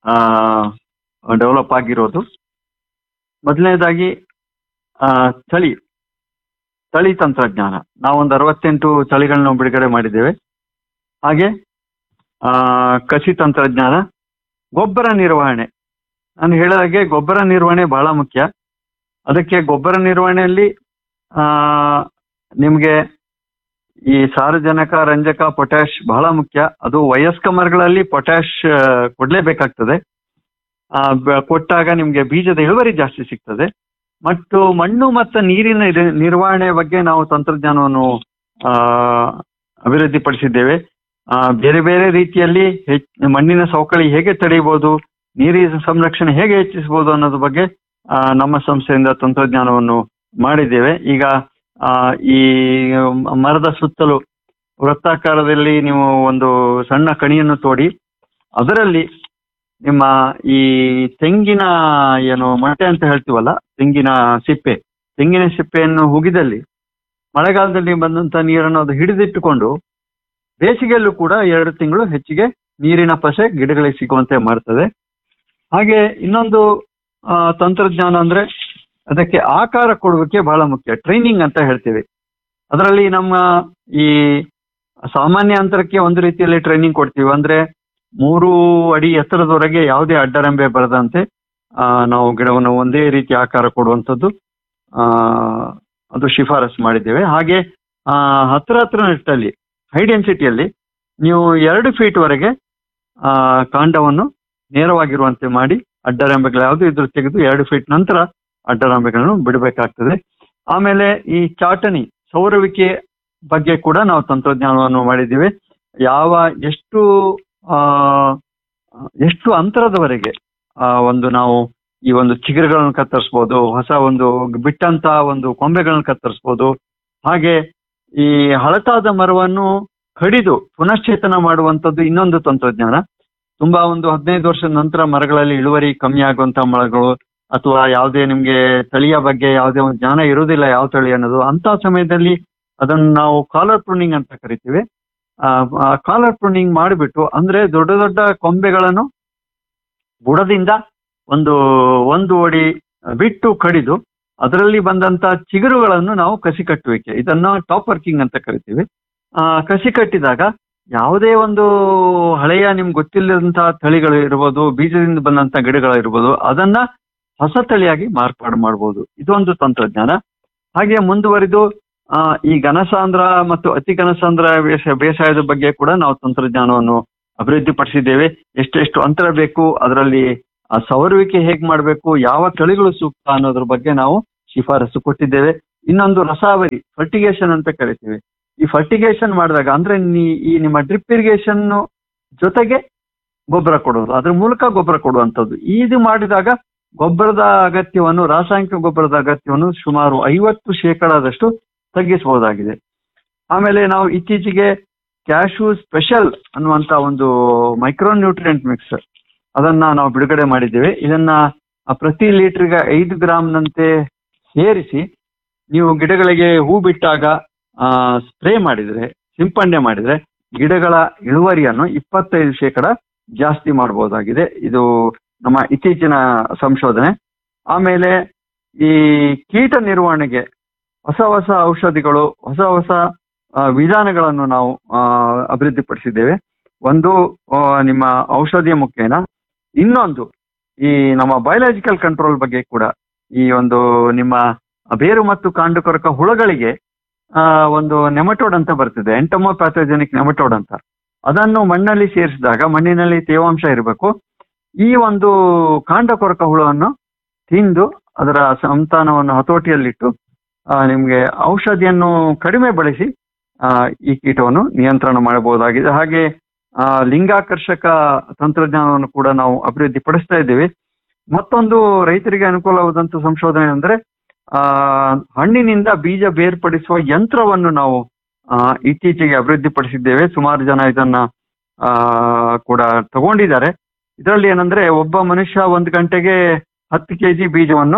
ಡೆವಲಪ್ ಆಗಿರೋದು ಮೊದಲನೇದಾಗಿ ಆ, ತಳಿ ತಳಿ ತಂತ್ರಜ್ಞಾನ ನಾವೊಂದು ಅರವತ್ತೆಂಟು ತಳಿಗಳನ್ನ ಬಿಡುಗಡೆ ಮಾಡಿದ್ದೇವೆ ಹಾಗೆ ಆ, ಕಸಿ ತಂತ್ರಜ್ಞಾನ ಗೊಬ್ಬರ ನಿರ್ವಹಣೆ ನಾನು ಹೇಳಿದ ಹಾಗೆ ಗೊಬ್ಬರ ನಿರ್ವಹಣೆ ಬಹಳ ಮುಖ್ಯ ಅದಕ್ಕೆ ಗೊಬ್ಬರ ನಿರ್ವಹಣೆಯಲ್ಲಿ ಆ, ನಿಮ್ಗೆ ಈ ಸಾರಜನಕ ರಂಜಕ ಪೊಟ್ಯಾಶ್ ಬಹಳ ಮುಖ್ಯ ಅದು ವಯಸ್ಕ ಮರಗಳಲ್ಲಿ ಪೊಟ್ಯಾಶ್ ಆ, ಕೊಡ್ಲೇಬೇಕಾಗ್ತದೆ ಆ, ಬ- ಕೊಟ್ಟಾಗ ನಿಮ್ಗೆ ಬೀಜದ ಇಳುವರಿ ಜಾಸ್ತಿ ಸಿಗ್ತದೆ ಮತ್ತು ಮಣ್ಣು ಮತ್ತು ನೀರಿನ ಇದ- ನಿರ್ವಹಣೆ ಬಗ್ಗೆ ನಾವು ತಂತ್ರಜ್ಞಾನವನ್ನು ಆ, ಅಭಿವೃದ್ಧಿಪಡಿಸಿದ್ದೇವೆ ಆ, ಬೇರೆ ಬೇರೆ ರೀತಿಯಲ್ಲಿ ಹೆಚ್ ಮಣ್ಣಿನ ಸವಕಳಿ ಹೇಗೆ ತಡೆಯಬಹುದು ನೀರಿನ ಸಂರಕ್ಷಣೆ ಹೇಗೆ ಹೆಚ್ಚಿಸಬಹುದು ಅನ್ನೋದ್ರ ಬಗ್ಗೆ ಆ, ನಮ್ಮ ಸಂಸ್ಥೆಯಿಂದ ತಂತ್ರಜ್ಞಾನವನ್ನು ಮಾಡಿದ್ದೇವೆ ಈಗ ಆ, ಈ ಮರದ ಸುತ್ತಲೂ ವೃತ್ತಾಕಾರದಲ್ಲಿ ನೀವು ಒಂದು ಸಣ್ಣ ಕಣಿಯನ್ನು ತೋಡಿ ಅದರಲ್ಲಿ ನಿಮ್ಮ ಈ ತೆಂಗಿನ ಏನು ಮೊಟ್ಟೆ ಅಂತ ಹೇಳ್ತೀವಲ್ಲ ತೆಂಗಿನ ಸಿಪ್ಪೆ ತೆಂಗಿನ ಸಿಪ್ಪೆಯನ್ನು ಹುಗಿದಲ್ಲಿ ಮಳೆಗಾಲದಲ್ಲಿ ಬಂದಂತ ನೀರನ್ನು ಅದು ಹಿಡಿದಿಟ್ಟುಕೊಂಡು ಬೇಸಿಗೆಯಲ್ಲೂ ಕೂಡ ಎರಡು ತಿಂಗಳು ಹೆಚ್ಚಿಗೆ ನೀರಿನ ಪಸೆ ಗಿಡಗಳಿಗೆ ಸಿಗುವಂತೆ ಮಾಡ್ತದೆ ಹಾಗೆ ಇನ್ನೊಂದು ಆ, ತಂತ್ರಜ್ಞಾನ ಅಂದ್ರೆ ಅದಕ್ಕೆ ಆಕಾರ ಕೊಡುವಿಕೆ ಬಹಳ ಮುಖ್ಯ ಟ್ರೈನಿಂಗ್ ಅಂತ ಹೇಳ್ತೀವಿ ಅದರಲ್ಲಿ ನಮ್ಮ ಈ ಸಾಮಾನ್ಯ ಅಂತರಕ್ಕೆ ಒಂದು ರೀತಿಯಲ್ಲಿ ಟ್ರೈನಿಂಗ್ ಕೊಡ್ತೀವಿ ಅಂದ್ರೆ ಮೂರು ಅಡಿ ಎತ್ತರದವರೆಗೆ ಯಾವುದೇ ಅಡ್ಡರಂಬೆ ಬರದಂತೆ ಆ, ನಾವು ಗಿಡವನ್ನು ಒಂದೇ ರೀತಿ ಆಕಾರ ಕೊಡುವಂಥದ್ದು ಆ, ಅದು ಶಿಫಾರಸು ಮಾಡಿದ್ದೇವೆ ಹಾಗೆ ಆ, ಹತ್ರ ಹತ್ರ ನೆಟ್ಟಲ್ಲಿ ಹೈ ಡೆನ್ಸಿಟಿಯಲ್ಲಿ ನೀವು ಎರಡು ಫೀಟ್ ವರೆಗೆ ಆ, ಕಾಂಡವನ್ನು ನೇರವಾಗಿರುವಂತೆ ಮಾಡಿ ಅಡ್ಡರೆಂಬೆಗಳು ಯಾವುದು ಇದ್ರ ತೆಗೆದು ಎರಡು ಫೀಟ್ ನಂತರ ಅಡ್ಡರೆಂಬೆಗಳನ್ನು ಬಿಡಬೇಕಾಗ್ತದೆ ಆಮೇಲೆ ಈ ಚಾಟನಿ ಸೌರವಿಕೆ ಬಗ್ಗೆ ಕೂಡ ನಾವು ತಂತ್ರಜ್ಞಾನವನ್ನು ಮಾಡಿದ್ದೀವಿ ಯಾವ ಎಷ್ಟು ಆ, ಎಷ್ಟು ಅಂತರದವರೆಗೆ ಆ, ಒಂದು ನಾವು ಈ ಒಂದು ಚಿಗುರುಗಳನ್ನು ಕತ್ತರಿಸ್ಬೋದು ಹೊಸ ಒಂದು ಬಿಟ್ಟಂತ ಒಂದು ಕೊಂಬೆಗಳನ್ನು ಕತ್ತರಿಸ್ಬೋದು ಹಾಗೆ ಈ ಹಳತಾದ ಮರವನ್ನು ಕಡಿದು ಪುನಶ್ಚೇತನ ಮಾಡುವಂತದ್ದು ಇನ್ನೊಂದು ತಂತ್ರಜ್ಞಾನ ತುಂಬಾ ಒಂದು ಹದಿನೈದು ವರ್ಷದ ನಂತರ ಮರಗಳಲ್ಲಿ ಇಳುವರಿ ಕಮ್ಮಿ ಆಗುವಂತ ಮರಗಳು ಅಥವಾ ಯಾವುದೇ ನಿಮ್ಗೆ ತಳಿಯ ಬಗ್ಗೆ ಯಾವುದೇ ಒಂದು ಜ್ಞಾನ ಇರುವುದಿಲ್ಲ ಯಾವ ತಳಿ ಅನ್ನೋದು ಅಂತ ಸಮಯದಲ್ಲಿ ಅದನ್ನು ನಾವು ಕಾಲರ್ ಪ್ರೂನಿಂಗ್ ಅಂತ ಕರಿತೀವಿ ಕಾಲರ್ ಪ್ರೂನಿಂಗ್ ಮಾಡಿಬಿಟ್ಟು ಅಂದ್ರೆ ದೊಡ್ಡ ದೊಡ್ಡ ಕೊಂಬೆಗಳನ್ನು ಬುಡದಿಂದ ಒಂದು ಒಂದು ಅಡಿ ಬಿಟ್ಟು ಕಡಿದು ಅದರಲ್ಲಿ ಬಂದಂತ ಚಿಗುರುಗಳನ್ನು ನಾವು ಕಸಿ ಕಟ್ಟುವಿಕೆ ಇದನ್ನ ಟಾಪ್ ವರ್ಕಿಂಗ್ ಅಂತ ಕರಿತೀವಿ ಆ, ಕಸಿ ಕಟ್ಟಿದಾಗ ಯಾವುದೇ ಒಂದು ಹಳೆಯ ನಿಮ್ಗೆ ಗೊತ್ತಿಲ್ಲದಂತಹ ತಳಿಗಳು ಇರ್ಬೋದು ಬೀಜದಿಂದ ಬಂದಂತ ಗಿಡಗಳು ಇರ್ಬೋದು ಅದನ್ನ ಹೊಸ ತಳಿಯಾಗಿ ಮಾರ್ಪಾಡು ಮಾಡ್ಬೋದು ಇದೊಂದು ತಂತ್ರಜ್ಞಾನ ಹಾಗೆ ಮುಂದುವರಿದು ಆ, ಈ ಘನಸಾಂದ್ರ ಮತ್ತು ಅತಿ ಘನಸಾಂದ್ರ ಬೇಸಾಯ ಬೇಸಾಯದ ಬಗ್ಗೆ ಕೂಡ ನಾವು ತಂತ್ರಜ್ಞಾನವನ್ನು ಅಭಿವೃದ್ಧಿಪಡಿಸಿದ್ದೇವೆ ಎಷ್ಟೆಷ್ಟು ಅಂತರ ಬೇಕು ಅದರಲ್ಲಿ ಆ ಸವರುವಿಕೆ ಹೇಗ್ ಮಾಡಬೇಕು ಯಾವ ತಳಿಗಳು ಸೂಕ್ತ ಅನ್ನೋದ್ರ ಬಗ್ಗೆ ನಾವು ಶಿಫಾರಸು ಕೊಟ್ಟಿದ್ದೇವೆ ಇನ್ನೊಂದು ರಸಾವರಿ ಫರ್ಟಿಗೇಷನ್ ಅಂತ ಕರಿತೀವಿ ಈ ಫರ್ಟಿಗೇಷನ್ ಮಾಡಿದಾಗ ಅಂದ್ರೆ ನೀ- ಈ ನಿಮ್ಮ ಡ್ರಿಪ್ ಇರಿಗೇಷನ್ ಜೊತೆಗೆ ಗೊಬ್ಬರ ಕೊಡೋದು ಅದ್ರ ಮೂಲಕ ಗೊಬ್ಬರ ಕೊಡುವಂಥದ್ದು ಇದು ಮಾಡಿದಾಗ ಗೊಬ್ಬರದ ಅಗತ್ಯವನ್ನು ರಾಸಾಯನಿಕ ಗೊಬ್ಬರದ ಅಗತ್ಯವನ್ನು ಸುಮಾರು ಐವತ್ತು ಶೇಕಡಾದಷ್ಟು ತಗ್ಗಿಸಬಹುದಾಗಿದೆ ಆಮೇಲೆ ನಾವು ಇತ್ತೀಚೆಗೆ ಕ್ಯಾಶು ಸ್ಪೆಷಲ್ ಅನ್ನುವಂತ ಒಂದು ಮೈಕ್ರೋ ನ್ಯೂಟ್ರಿಯೆಂಟ್ ಮಿಕ್ಸ್ ಅದನ್ನ ನಾವು ಬಿಡುಗಡೆ ಮಾಡಿದ್ದೇವೆ ಇದನ್ನ ಆ ಪ್ರತಿ ಲೀಟರ್ಗೆ ಐದು ಗ್ರಾಮ್ನಂತೆ ಸೇರಿಸಿ ನೀವು ಗಿಡಗಳಿಗೆ ಹೂ ಬಿಟ್ಟಾಗ ಸ್ಪ್ರೇ ಮಾಡಿದ್ರೆ ಸಿಂಪಡಣೆ ಮಾಡಿದ್ರೆ ಗಿಡಗಳ ಇಳುವರಿಯನ್ನು ಇಪ್ಪತ್ತೈದು ಶೇಕಡ ಜಾಸ್ತಿ ಮಾಡಬಹುದಾಗಿದೆ ಇದು ನಮ್ಮ ಇತ್ತೀಚಿನ ಸಂಶೋಧನೆ ಆಮೇಲೆ ಈ ಕೀಟ ನಿರ್ವಹಣೆಗೆ ಹೊಸ ಹೊಸ ಔಷಧಿಗಳು ಹೊಸ ಹೊಸ ಆ, ವಿಧಾನಗಳನ್ನು ನಾವು ಆ, ಅಭಿವೃದ್ಧಿಪಡಿಸಿದ್ದೇವೆ ಒಂದು ಆ, ನಿಮ್ಮ ಔಷಧಿಯ ಮುಖೇನ ಇನ್ನೊಂದು ಈ ನಮ್ಮ ಬಯೋಲಾಜಿಕಲ್ ಕಂಟ್ರೋಲ್ ಬಗ್ಗೆ ಕೂಡ ಈ ಒಂದು ನಿಮ್ಮ ಬೇರು ಮತ್ತು ಕಾಂಡು ಕೊರಕ ಹುಳಗಳಿಗೆ ಆ, ಒಂದು ನೆಮಟೋಡ್ ಅಂತ ಬರ್ತಿದೆ ಎಂಟಮೋಪ್ಯಾಥೋಜೆನಿಕ್ ನೆಮಟೋಡ್ ಅಂತ ಅದನ್ನು ಮಣ್ಣಲ್ಲಿ ಸೇರಿಸಿದಾಗ ಮಣ್ಣಿನಲ್ಲಿ ತೇವಾಂಶ ಇರಬೇಕು ಈ ಒಂದು ಕಾಂಡ ಕೊರಕ ಹುಳವನ್ನು ತಿಂದು ಅದರ ಸಂತಾನವನ್ನು ಹತೋಟಿಯಲ್ಲಿಟ್ಟು ಆ, ನಿಮ್ಗೆ ಔಷಧಿಯನ್ನು ಕಡಿಮೆ ಬಳಸಿ ಆ, ಈ ಕೀಟವನ್ನು ನಿಯಂತ್ರಣ ಮಾಡಬಹುದಾಗಿದೆ ಹಾಗೆ ಆ, ಲಿಂಗಾಕರ್ಷಕ ತಂತ್ರಜ್ಞಾನವನ್ನು ಕೂಡ ನಾವು ಅಭಿವೃದ್ಧಿ ಪಡಿಸ್ತಾ ಇದ್ದೇವೆ ಮತ್ತೊಂದು ರೈತರಿಗೆ ಅನುಕೂಲವಾದಂತ ಸಂಶೋಧನೆ ಅಂದ್ರೆ ಆ ಹಣ್ಣಿನಿಂದ ಬೀಜ ಬೇರ್ಪಡಿಸುವ ಯಂತ್ರವನ್ನು ನಾವು ಆ, ಇತ್ತೀಚೆಗೆ ಅಭಿವೃದ್ಧಿಪಡಿಸಿದ್ದೇವೆ ಸುಮಾರು ಜನ ಇದನ್ನ ಆ, ಕೂಡ ತಗೊಂಡಿದ್ದಾರೆ ಇದರಲ್ಲಿ ಏನಂದ್ರೆ ಒಬ್ಬ ಮನುಷ್ಯ ಒಂದು ಗಂಟೆಗೆ ಹತ್ತು ಕೆಜಿ ಬೀಜವನ್ನು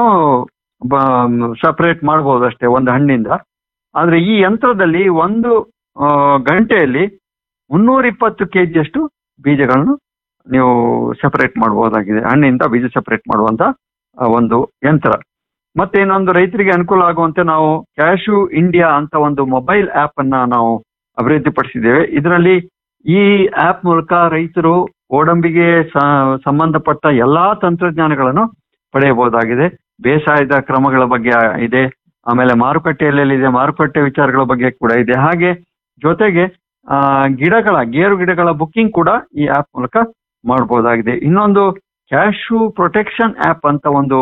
ಸಪರೇಟ್ ಮಾಡಬಹುದು ಅಷ್ಟೇ ಒಂದು ಹಣ್ಣಿಂದ ಆದ್ರೆ ಈ ಯಂತ್ರದಲ್ಲಿ ಒಂದು ಆ, ಗಂಟೆಯಲ್ಲಿ ಮುನ್ನೂರ ಇಪ್ಪತ್ತು ಕೆಜಿಯಷ್ಟು ಬೀಜಗಳನ್ನು ನೀವು ಸೆಪರೇಟ್ ಮಾಡಬಹುದಾಗಿದೆ ಹಣ್ಣಿಂದ ಬೀಜ ಸೆಪರೇಟ್ ಮಾಡುವಂತ ಆ, ಒಂದು ಯಂತ್ರ ಮತ್ತೆ ಇನ್ನೊಂದು ರೈತರಿಗೆ ಅನುಕೂಲ ಆಗುವಂತೆ ನಾವು ಕ್ಯಾಶು ಇಂಡಿಯಾ ಅಂತ ಒಂದು ಮೊಬೈಲ್ ಆಪ್ ಅನ್ನ ನಾವು ಅಭಿವೃದ್ಧಿಪಡಿಸಿದ್ದೇವೆ ಇದರಲ್ಲಿ ಈ ಆಪ್ ಮೂಲಕ ರೈತರು ಗೋಡಂಬಿಗೆ ಸ- ಸಂಬಂಧಪಟ್ಟ ಎಲ್ಲಾ ತಂತ್ರಜ್ಞಾನಗಳನ್ನು ಪಡೆಯಬಹುದಾಗಿದೆ ಬೇಸಾಯದ ಕ್ರಮಗಳ ಬಗ್ಗೆ ಇದೆ ಆಮೇಲೆ ಮಾರುಕಟ್ಟೆಯಲ್ಲಿ ಇದೆ ಮಾರುಕಟ್ಟೆ ವಿಚಾರಗಳ ಬಗ್ಗೆ ಕೂಡ ಇದೆ ಹಾಗೆ ಜೊತೆಗೆ ಆ, ಗಿಡಗಳ ಗೇರು ಗಿಡಗಳ ಬುಕ್ಕಿಂಗ್ ಕೂಡ ಈ ಆಪ್ ಮೂಲಕ ಮಾಡಬಹುದಾಗಿದೆ ಇನ್ನೊಂದು ಕ್ಯಾಶು ಪ್ರೊಟೆಕ್ಷನ್ ಆಪ್ ಅಂತ ಒಂದು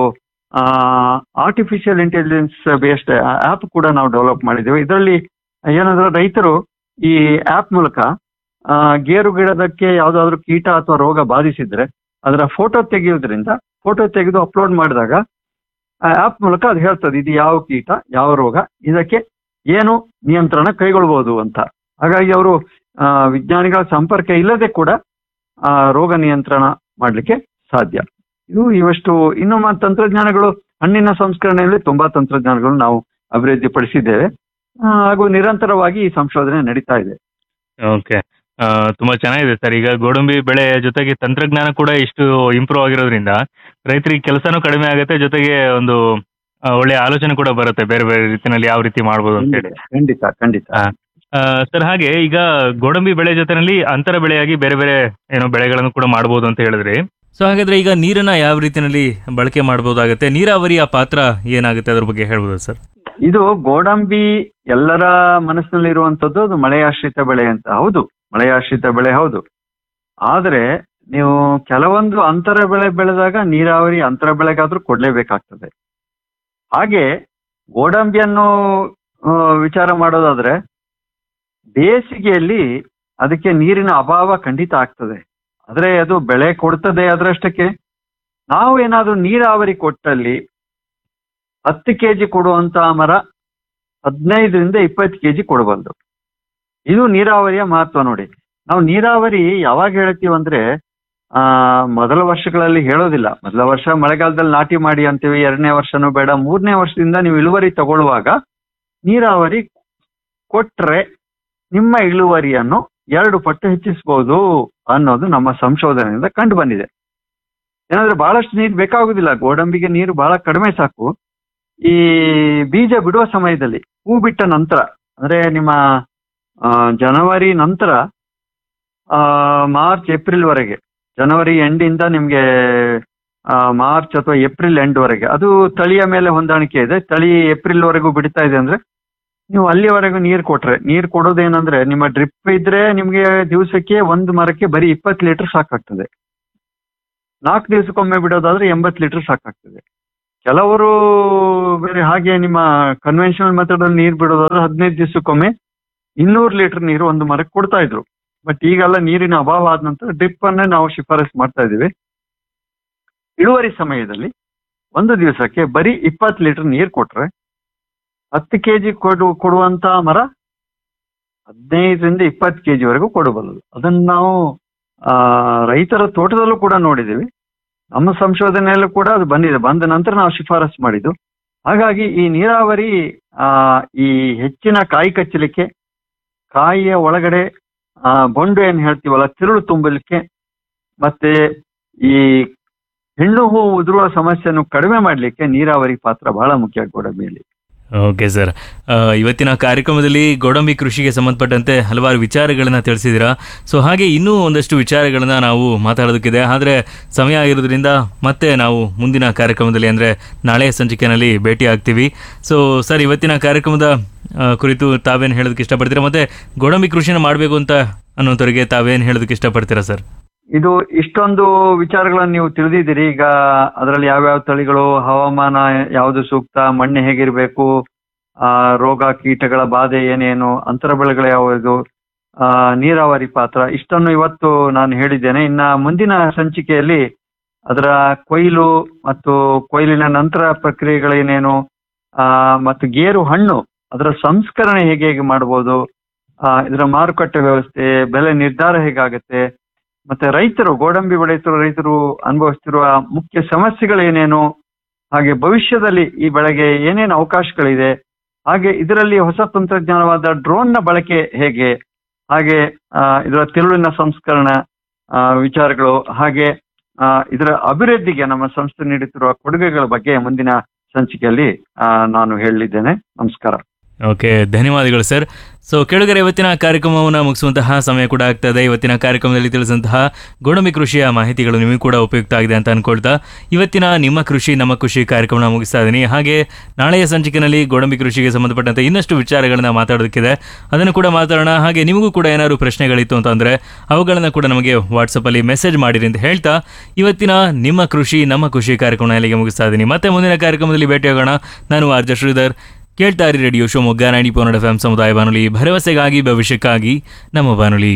ಆರ್ಟಿಫಿಷಿಯಲ್ ಇಂಟೆಲಿಜೆನ್ಸ್ ಬೇಸ್ಡ್ ಆಪ್ ಕೂಡ ನಾವು ಡೆವಲಪ್ ಮಾಡಿದ್ದೇವೆ ಇದರಲ್ಲಿ ಏನಂದ್ರೆ ರೈತರು ಈ ಆಪ್ ಮೂಲಕ ಆ, ಗೇರು ಗಿಡದಕ್ಕೆ ಯಾವ್ದಾದ್ರು ಕೀಟ ಅಥವಾ ರೋಗ ಬಾಧಿಸಿದ್ರೆ ಅದರ ಫೋಟೋ ತೆಗೆಯೋದ್ರಿಂದ ಫೋಟೋ ತೆಗೆದು ಅಪ್ಲೋಡ್ ಮಾಡಿದಾಗ ಆ ಆಪ್ ಮೂಲಕ ಅದು ಹೇಳ್ತದೆ ಇದು ಯಾವ ಕೀಟ ಯಾವ ರೋಗ ಇದಕ್ಕೆ ಏನು ನಿಯಂತ್ರಣ ಕೈಗೊಳ್ಬಹುದು ಅಂತ ಹಾಗಾಗಿ ಅವರು ವಿಜ್ಞಾನಿಗಳ ಸಂಪರ್ಕ ಇಲ್ಲದೆ ಕೂಡ ಆ, ರೋಗ ನಿಯಂತ್ರಣ ಮಾಡಲಿಕ್ಕೆ ಸಾಧ್ಯ ಇದು ಇವಷ್ಟು ಇನ್ನು ಮ- ತಂತ್ರಜ್ಞಾನಗಳು ಹಣ್ಣಿನ ಸಂಸ್ಕರಣೆಯಲ್ಲಿ ತುಂಬಾ ತಂತ್ರಜ್ಞಾನಗಳು ನಾವು ಅಭಿವೃದ್ಧಿಪಡಿಸಿದ್ದೇವೆ ಆ, ಹಾಗೂ ನಿರಂತರವಾಗಿ ಈ ಸಂಶೋಧನೆ ನಡೀತಾ ಇದೆ ಓಕೆ ತುಂಬಾ ಚೆನ್ನಾಗಿದೆ ಸರ್ ಈಗ ಗೋಡಂಬಿ ಬೆಳೆ ಜೊತೆಗೆ ತಂತ್ರಜ್ಞಾನ ಕೂಡ ಇಷ್ಟು ಇಂಪ್ರೂವ್ ಆಗಿರೋದ್ರಿಂದ ರೈತರಿಗೆ ಕೆಲಸನೂ ಕಡಿಮೆ ಆಗುತ್ತೆ ಜೊತೆಗೆ ಒಂದು ಆ, ಒಳ್ಳೆ ಆಲೋಚನೆ ಕೂಡ ಬರುತ್ತೆ ಬೇರೆ ಬೇರೆ ರೀತಿನಲ್ಲಿ ಯಾವ ರೀತಿ ಮಾಡ್ಬೋದು ಅಂತ ಹೇಳಿ ಖಂಡಿತ ಖಂಡಿತ ಸರ್ ಹಾಗೆ ಈಗ ಗೋಡಂಬಿ ಬೆಳೆ ಜೊತೆನಲ್ಲಿ ಅಂತರ ಬೆಳೆಯಾಗಿ ಬೇರೆ ಬೇರೆ ಏನೋ ಬೆಳೆಗಳನ್ನು ಕೂಡ ಮಾಡ್ಬೋದು ಅಂತ ಹೇಳಿದ್ರಿ ಸೊ ಹಾಗಾದ್ರೆ ಈಗ ನೀರನ್ನ ಯಾವ ರೀತಿನಲ್ಲಿ ಬಳಕೆ ಮಾಡಬಹುದಾಗುತ್ತೆ ನೀರಾವರಿಯ ಪಾತ್ರ ಏನಾಗುತ್ತೆ ಅದ್ರ ಬಗ್ಗೆ ಹೇಳ್ಬೋದು ಸರ್ ಇದು ಗೋಡಂಬಿ ಎಲ್ಲರ ಮನಸ್ಸಿನಲ್ಲಿ ಇರುವಂತದ್ದು ಅದು ಮಳೆಯಾಶ್ರಿತ ಬೆಳೆ ಅಂತ ಹೌದು ಮಳೆಯಾಶ್ರಿತ ಬೆಳೆ ಹೌದು ಆದ್ರೆ ನೀವು ಕೆಲವೊಂದು ಅಂತರ ಬೆಳೆ ಬೆಳೆದಾಗ ನೀರಾವರಿ ಅಂತರ ಬೆಳೆಗಾದ್ರೂ ಕೊಡ್ಲೇಬೇಕಾಗ್ತದೆ ಹಾಗೆ ಗೋಡಂಬಿಯನ್ನು ಆ, ವಿಚಾರ ಮಾಡೋದಾದ್ರೆ ಬೇಸಿಗೆಯಲ್ಲಿ ಅದಕ್ಕೆ ನೀರಿನ ಅಭಾವ ಖಂಡಿತ ಆಗ್ತದೆ ಆದ್ರೆ ಅದು ಬೆಳೆ ಕೊಡ್ತದೆ ಅದರಷ್ಟಕ್ಕೆ ನಾವು ಏನಾದ್ರೂ ನೀರಾವರಿ ಕೊಟ್ಟಲ್ಲಿ ಹತ್ತು ಕೆಜಿ ಕೊಡುವಂತ ಮರ ಹದಿನೈದರಿಂದ ಇಪ್ಪತ್ತು ಕೆಜಿ ಕೊಡಬಲ್ದು ಇದು ನೀರಾವರಿಯ ಮಹತ್ವ ನೋಡಿ ನಾವು ನೀರಾವರಿ ಯಾವಾಗ ಹೇಳ್ತೀವಿ ಅಂದ್ರೆ ಆ ಮೊದಲ ವರ್ಷಗಳಲ್ಲಿ ಹೇಳೋದಿಲ್ಲ ಮೊದಲ ವರ್ಷ ಮಳೆಗಾಲದಲ್ಲಿ ನಾಟಿ ಮಾಡಿ ಅಂತೀವಿ ಎರಡನೇ ವರ್ಷನೂ ಬೇಡ ಮೂರನೇ ವರ್ಷದಿಂದ ನೀವು ಇಳುವರಿ ತಗೊಳ್ಳುವಾಗ ನೀರಾವರಿ ಕೊಟ್ರೆ ನಿಮ್ಮ ಇಳುವರಿಯನ್ನು ಎರಡು ಪಟ್ಟು ಹೆಚ್ಚಿಸಬಹುದು ಅನ್ನೋದು ನಮ್ಮ ಸಂಶೋಧನೆಯಿಂದ ಕಂಡು ಬಂದಿದೆ ಏನಂದ್ರೆ ಬಹಳಷ್ಟು ನೀರು ಬೇಕಾಗುದಿಲ್ಲ ಗೋಡಂಬಿಗೆ ನೀರು ಬಹಳ ಕಡಿಮೆ ಸಾಕು ಈ ಬೀಜ ಬಿಡುವ ಸಮಯದಲ್ಲಿ ಹೂ ಬಿಟ್ಟ ನಂತರ ಅಂದ್ರೆ ನಿಮ್ಮ ಆ, ಜನವರಿ ನಂತರ ಆ, ಮಾರ್ಚ್ ಏಪ್ರಿಲ್ ವರೆಗೆ ಜನವರಿ ಎಂಡಿಂದ ನಿಮ್ಗೆ ಆ, ಮಾರ್ಚ್ ಅಥವಾ ಏಪ್ರಿಲ್ ಎಂಡ್ ವರೆಗೆ ಅದು ತಳಿಯ ಮೇಲೆ ಹೊಂದಾಣಿಕೆ ಇದೆ ತಳಿ ಏಪ್ರಿಲ್ ವರೆಗೂ ಬಿಡ್ತಾ ಇದೆ ಅಂದ್ರೆ ನೀವು ಅಲ್ಲಿವರೆಗೂ ನೀರು ಕೊಟ್ರೆ ನೀರು ಕೊಡೋದೇನಂದ್ರೆ ನಿಮ್ಮ ಡ್ರಿಪ್ ಇದ್ರೆ ನಿಮ್ಗೆ ದಿವಸಕ್ಕೆ ಒಂದು ಮರಕ್ಕೆ ಬರೀ ಇಪ್ಪತ್ತು ಲೀಟರ್ ಸಾಕಾಗ್ತದೆ ನಾಲ್ಕು ದಿವಸಕ್ಕೊಮ್ಮೆ ಬಿಡೋದಾದ್ರೆ ಎಂಬತ್ತು ಲೀಟರ್ ಸಾಕಾಗ್ತದೆ ಕೆಲವರು ಬೇರೆ ಹಾಗೆ ನಿಮ್ಮ ಕನ್ವೆನ್ಷನಲ್ ಮೆಥಡ್ ಅಲ್ಲಿ ನೀರು ಬಿಡೋದಾದ್ರೆ ಹದಿನೈದು ದಿವಸಕ್ಕೊಮ್ಮೆ ಇನ್ನೂರು ಲೀಟರ್ ನೀರು ಒಂದು ಮರಕ್ಕೆ ಕೊಡ್ತಾ ಇದ್ರು ಬಟ್ ಈಗೆಲ್ಲ ನೀರಿನ ಅಭಾವ ಆದ ನಂತರ ಡ್ರಿಪ್ ಅನ್ನೇ ನಾವು ಶಿಫಾರಸ್ ಮಾಡ್ತಾ ಇದೀವಿ ಇಳುವರಿ ಸಮಯದಲ್ಲಿ ಒಂದು ದಿವಸಕ್ಕೆ ಬರೀ ಇಪ್ಪತ್ತು ಲೀಟರ್ ನೀರು ಕೊಟ್ರೆ ಹತ್ತು ಕೆಜಿ ಕೊಡು ಕೊಡುವಂತ ಮರ ಹದಿನೈದರಿಂದ ಇಪ್ಪತ್ತು ಕೆ ಜಿವರೆಗೂ ಕೊಡಬಲ್ಲದು ಅದನ್ನು ನಾವು ಆ, ರೈತರ ತೋಟದಲ್ಲೂ ಕೂಡ ನೋಡಿದ್ದೀವಿ ನಮ್ಮ ಸಂಶೋಧನೆಯಲ್ಲೂ ಕೂಡ ಅದು ಬಂದಿದೆ ಬಂದ ನಂತರ ನಾವು ಶಿಫಾರಸು ಮಾಡಿದ್ದು ಹಾಗಾಗಿ ಈ ನೀರಾವರಿ ಆ, ಈ ಹೆಚ್ಚಿನ ಕಾಯಿ ಕಚ್ಚಲಿಕ್ಕೆ ಕಾಯಿಯ ಒಳಗಡೆ ಆ, ಬೊಂಡು ಏನ್ ಹೇಳ್ತೀವಲ್ಲ ತಿರುಳು ತುಂಬಲಿಕ್ಕೆ ಮತ್ತೆ ಈ ಹೆಣ್ಣು ಹೂ ಉದುರುವ ಸಮಸ್ಯೆಯನ್ನು ಕಡಿಮೆ ಮಾಡಲಿಕ್ಕೆ ನೀರಾವರಿ ಪಾತ್ರ ಬಹಳ ಮುಖ್ಯ ಗೋಡಂಬಿಯಲ್ಲಿ ಓಕೆ ಸರ್ ಆ, ಇವತ್ತಿನ ಕಾರ್ಯಕ್ರಮದಲ್ಲಿ ಗೋಡಂಬಿ ಕೃಷಿಗೆ ಸಂಬಂಧಪಟ್ಟಂತೆ ಹಲವಾರು ವಿಚಾರಗಳನ್ನ ತಿಳಿಸಿದ್ದೀರಾ ಸೊ ಹಾಗೆ ಇನ್ನೂ ಒಂದಷ್ಟು ವಿಚಾರಗಳನ್ನ ನಾವು ಮಾತಾಡೋದಕ್ಕಿದೆ ಆದರೆ ಸಮಯ ಆಗಿರೋದ್ರಿಂದ ಮತ್ತೆ ನಾವು ಮುಂದಿನ ಕಾರ್ಯಕ್ರಮದಲ್ಲಿ ಅಂದರೆ ನಾಳೆಯ ಸಂಚಿಕೆಯಲ್ಲಿ ಭೇಟಿ ಆಗ್ತೀವಿ ಸೊ ಸರ್ ಇವತ್ತಿನ ಕಾರ್ಯಕ್ರಮದ ಆ, ಕುರಿತು ತಾವೇನು ಹೇಳೋದಕ್ಕೆ ಇಷ್ಟಪಡ್ತೀರಾ ಮತ್ತೆ ಗೋಡಂಬಿ ಕೃಷಿನ ಮಾಡಬೇಕು ಅಂತ ಅನ್ನೋಂಥವ್ರಿಗೆ ತಾವೇನು ಹೇಳೋದಕ್ಕೆ ಇಷ್ಟಪಡ್ತೀರಾ ಸರ್ ಇದು ಇಷ್ಟೊಂದು ವಿಚಾರಗಳನ್ನು ನೀವು ತಿಳಿದಿದ್ದೀರಿ ಈಗ ಅದರಲ್ಲಿ ಯಾವ್ಯಾವ ತಳಿಗಳು ಹವಾಮಾನ ಯಾವುದು ಸೂಕ್ತ ಮಣ್ಣು ಹೇಗಿರಬೇಕು ಆ ರೋಗ ಕೀಟಗಳ ಬಾಧೆ ಏನೇನು ಅಂತರ ಬೆಳೆಗಳು ಯಾವುದು ಆ ನೀರಾವರಿ ಪಾತ್ರ ಇಷ್ಟನ್ನು ಇವತ್ತು ನಾನು ಹೇಳಿದ್ದೇನೆ ಇನ್ನ ಮುಂದಿನ ಸಂಚಿಕೆಯಲ್ಲಿ ಅದರ ಕೊಯ್ಲು ಮತ್ತು ಕೊಯ್ಲಿನ ನಂತರ ಪ್ರಕ್ರಿಯೆಗಳೇನೇನು ಆ ಮತ್ತು ಗೇರು ಹಣ್ಣು ಅದರ ಸಂಸ್ಕರಣೆ ಹೇಗೆ ಹೇಗೆ ಮಾಡ್ಬೋದು ಆ ಇದರ ಮಾರುಕಟ್ಟೆ ವ್ಯವಸ್ಥೆ ಬೆಲೆ ನಿರ್ಧಾರ ಹೇಗಾಗತ್ತೆ ಮತ್ತೆ ರೈತರು ಗೋಡಂಬಿ ಬೆಳೆಯುತ್ತಿರುವ ರೈತರು ಅನುಭವಿಸ್ತಿರುವ ಮುಖ್ಯ ಸಮಸ್ಯೆಗಳೇನೇನು ಹಾಗೆ ಭವಿಷ್ಯದಲ್ಲಿ ಈ ಬೆಳೆಗೆ ಏನೇನು ಅವಕಾಶಗಳಿದೆ ಹಾಗೆ ಇದರಲ್ಲಿ ಹೊಸ ತಂತ್ರಜ್ಞಾನವಾದ ಡ್ರೋನ್ ನ ಬಳಕೆ ಹೇಗೆ ಹಾಗೆ ಆ, ಇದರ ತಿರುಳಿನ ಸಂಸ್ಕರಣ ಆ, ವಿಚಾರಗಳು ಹಾಗೆ ಆ, ಇದರ ಅಭಿವೃದ್ಧಿಗೆ ನಮ್ಮ ಸಂಸ್ಥೆ ನೀಡುತ್ತಿರುವ ಕೊಡುಗೆಗಳ ಬಗ್ಗೆ ಮುಂದಿನ ಸಂಚಿಕೆಯಲ್ಲಿ ಆ, ನಾನು ಹೇಳಲಿದ್ದೇನೆ ನಮಸ್ಕಾರ ಓಕೆ ಧನ್ಯವಾದಗಳು ಸರ್ ಸೊ ಕೆಳಗರೆ ಇವತ್ತಿನ ಕಾರ್ಯಕ್ರಮವನ್ನು ಮುಗಿಸುವಂತಹ ಸಮಯ ಕೂಡ ಆಗ್ತದೆ ಇವತ್ತಿನ ಕಾರ್ಯಕ್ರಮದಲ್ಲಿ ತಿಳಿಸಿದಂತಹ ಗೋಡಂಬಿ ಕೃಷಿಯ ಮಾಹಿತಿಗಳು ನಿಮಗೆ ಕೂಡ ಉಪಯುಕ್ತ ಆಗಿದೆ ಅಂತ ಅನ್ಕೊಳ್ತಾ ಇವತ್ತಿನ ನಿಮ್ಮ ಕೃಷಿ ನಮ್ಮ ಕೃಷಿ ಕಾರ್ಯಕ್ರಮನ ಮುಗಿಸ್ತಾ ಇದ್ದೀನಿ ಹಾಗೆ ನಾಳೆಯ ಸಂಚಿಕೆಯಲ್ಲಿ ಗೋಡಂಬಿ ಕೃಷಿಗೆ ಸಂಬಂಧಪಟ್ಟಂತೆ ಇನ್ನಷ್ಟು ವಿಚಾರಗಳನ್ನ ಮಾತಾಡೋದಕ್ಕಿದೆ ಅದನ್ನು ಕೂಡ ಮಾತಾಡೋಣ ಹಾಗೆ ನಿಮಗೂ ಕೂಡ ಏನಾದ್ರು ಪ್ರಶ್ನೆಗಳಿತ್ತು ಅಂತಂದರೆ ಅವುಗಳನ್ನು ಕೂಡ ನಮಗೆ ವಾಟ್ಸಪ್ಪಲ್ಲಿ ಮೆಸೇಜ್ ಮಾಡಿರಿ ಅಂತ ಹೇಳ್ತಾ ಇವತ್ತಿನ ನಿಮ್ಮ ಕೃಷಿ ನಮ್ಮ ಕೃಷಿ ಕಾರ್ಯಕ್ರಮ ಇಲ್ಲಿಗೆ ಮುಗಿಸ್ತಾ ಇದ್ದೀನಿ ಮತ್ತೆ ಮುಂದಿನ ಕಾರ್ಯಕ್ರಮದಲ್ಲಿ ಭೇಟಿಯಾಗೋಣ ನಾನು ಆರ್ಜ ಶ್ರೀಧರ್ ಕೇಳ್ತಾ ಇರಿ radio Shivamogga ninety point eight F M ಸಮುದಾಯ ಬಾನುಲಿ ಭರವಸೆಗಾಗಿ ಭವಿಷ್ಯಕ್ಕಾಗಿ ನಮ್ಮ ಬಾನುಲಿ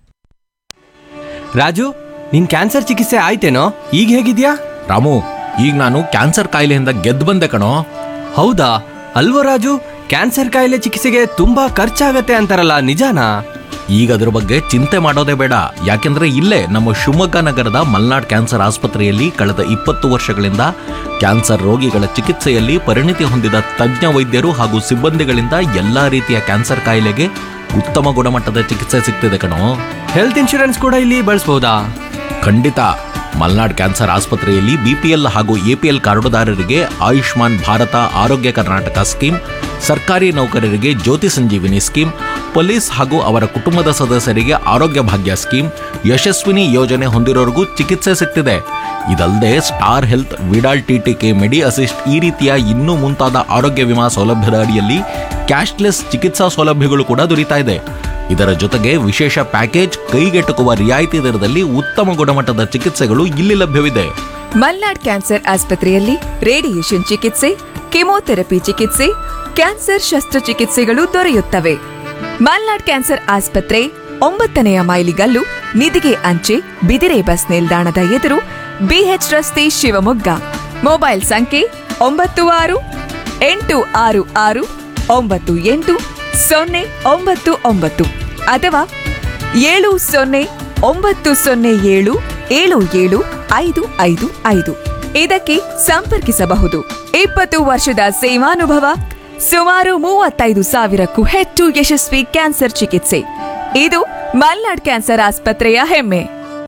ರಾಜು ನಿನ್ ಕ್ಯಾನ್ಸರ್ ಚಿಕಿತ್ಸೆ ಆಯ್ತೇನೋ ಈಗ ಹೇಗಿದ್ಯಾ ರಾಮು ಈಗ ನಾನು ಕ್ಯಾನ್ಸರ್ ಕಾಯಿಲೆಯಿಂದ ಗೆದ್ದು ಬಂದೆ ಕಣೋ ಹೌದಾ ಅಲ್ವೋ ರಾಜು ಕ್ಯಾನ್ಸರ್ ಕಾಯಿಲೆ ಚಿಕಿತ್ಸೆಗೆ ತುಂಬಾ ಖರ್ಚಾಗತ್ತೆ ಅಂತಾರಲ್ಲ ನಿಜಾನಾ ಈಗ ಅದ್ರ ಬಗ್ಗೆ ಚಿಂತೆ ಮಾಡೋದೇ ಬೇಡ ಯಾಕೆಂದ್ರೆ ಇಲ್ಲೇ ನಮ್ಮ ಶಿವಮೊಗ್ಗ ನಗರದ ಮಲ್ನಾಡ್ ಕ್ಯಾನ್ಸರ್ ಆಸ್ಪತ್ರೆಯಲ್ಲಿ ಕಳೆದ ಇಪ್ಪತ್ತು ವರ್ಷಗಳಿಂದ ಕ್ಯಾನ್ಸರ್ ರೋಗಿಗಳ ಚಿಕಿತ್ಸೆಯಲ್ಲಿ ಪರಿಣಿತಿ ಹೊಂದಿದ ತಜ್ಞ ವೈದ್ಯರು ಹಾಗೂ ಸಿಬ್ಬಂದಿಗಳಿಂದ ಎಲ್ಲಾ ರೀತಿಯ ಕ್ಯಾನ್ಸರ್ ಕಾಯಿಲೆಗೆ ಉತ್ತಮ ಗುಣಮಟ್ಟದ ಚಿಕಿತ್ಸೆ ಸಿಗ್ತಿದೆ ಕಣೋ ಹೆಲ್ತ್ ಇನ್ಶೂರೆನ್ಸ್ ಕೂಡ ಇಲ್ಲಿ ಬಳಸ್ಬೋದಾ ಖಂಡಿತ ಮಲ್ನಾಡ್ ಕ್ಯಾನ್ಸರ್ ಆಸ್ಪತ್ರೆಯಲ್ಲಿ ಬಿಪಿಎಲ್ ಹಾಗೂ ಎಪಿಎಲ್ ಕಾರ್ಡುದಾರರಿಗೆ ಆಯುಷ್ಮಾನ್ ಭಾರತ ಆರೋಗ್ಯ ಕರ್ನಾಟಕ ಸ್ಕೀಮ್ ಸರ್ಕಾರಿ ನೌಕರರಿಗೆ ಜ್ಯೋತಿ ಸಂಜೀವಿನಿ ಸ್ಕೀಮ್ ಪೊಲೀಸ್ ಹಾಗೂ ಅವರ ಕುಟುಂಬದ ಸದಸ್ಯರಿಗೆ ಆರೋಗ್ಯ ಭಾಗ್ಯ ಸ್ಕೀಮ್ ಯಶಸ್ವಿನಿ ಯೋಜನೆ ಹೊಂದಿರೋರಿಗೂ ಚಿಕಿತ್ಸೆ ಸಿಗ್ತಿದೆ ಇದಲ್ಲದೆ star health Vidal TTK medi assist ಈ ರೀತಿಯ ಇನ್ನೂ ಮುಂತಾದ ಆರೋಗ್ಯ ವಿಮಾ ಸೌಲಭ್ಯದ ಅಡಿಯಲ್ಲಿ ಕ್ಯಾಶ್ಲೆಸ್ ಚಿಕಿತ್ಸಾ ಸೌಲಭ್ಯಗಳು ಕೂಡ ದೊರೀತಾ ಇದೆ ಇದರ ಜೊತೆಗೆ ವಿಶೇಷ ಪ್ಯಾಕೇಜ್ ಕೈಗೆಟುಕುವ ರಿಯಾಯಿತಿ ದರದಲ್ಲಿ ಉತ್ತಮ ಗುಣಮಟ್ಟದ ಚಿಕಿತ್ಸೆಗಳು ಇಲ್ಲಿ ಲಭ್ಯವಿದೆ ಮಲ್ನಾಡ್ ಕ್ಯಾನ್ಸರ್ ಆಸ್ಪತ್ರೆಯಲ್ಲಿ ರೇಡಿಯೇಷನ್ ಚಿಕಿತ್ಸೆ ಕೆಮೊಥೆರಪಿ ಚಿಕಿತ್ಸೆ ಕ್ಯಾನ್ಸರ್ ಶಸ್ತ್ರಚಿಕಿತ್ಸೆಗಳು ದೊರೆಯುತ್ತವೆ ಮಲ್ನಾಡ್ ಕ್ಯಾನ್ಸರ್ ಆಸ್ಪತ್ರೆ ಒಂಬತ್ತನೆಯ ಮೈಲಿಗಲ್ಲು ನಿಧಿಗೆ ಅಂಚೆ ಬಿದಿರೆ ಬಸ್ ನಿಲ್ದಾಣದ ಎದುರು ಬಿಎಚ್ ರಸ್ತೆ ಶಿವಮೊಗ್ಗ ಮೊಬೈಲ್ ಸಂಖ್ಯೆ ಒಂಬತ್ತು ಆರು ಎಂಟು ಆರು ಆರು ಒಂಬತ್ತು ಎಂಟು ಸೊನ್ನೆ ಒಂಬತ್ತು ಒಂಬತ್ತು ಅಥವಾ ಏಳು ಸೊನ್ನೆ ಒಂಬತ್ತು ಸೊನ್ನೆ ಏಳು ಏಳು ಏಳು ಐದು ಐದು ಐದು ಇದಕ್ಕೆ ಸಂಪರ್ಕಿಸಬಹುದು ಇಪ್ಪತ್ತು ವರ್ಷದ ಸೇವಾನುಭವ ಸುಮಾರು ಮೂವತ್ತೈದು ಸಾವಿರಕ್ಕೂ ಹೆಚ್ಚು ಯಶಸ್ವಿ ಕ್ಯಾನ್ಸರ್ ಚಿಕಿತ್ಸೆ ಇದು ಮಲ್ನಾಡ್ ಕ್ಯಾನ್ಸರ್ ಆಸ್ಪತ್ರೆಯ ಹೆಮ್ಮೆ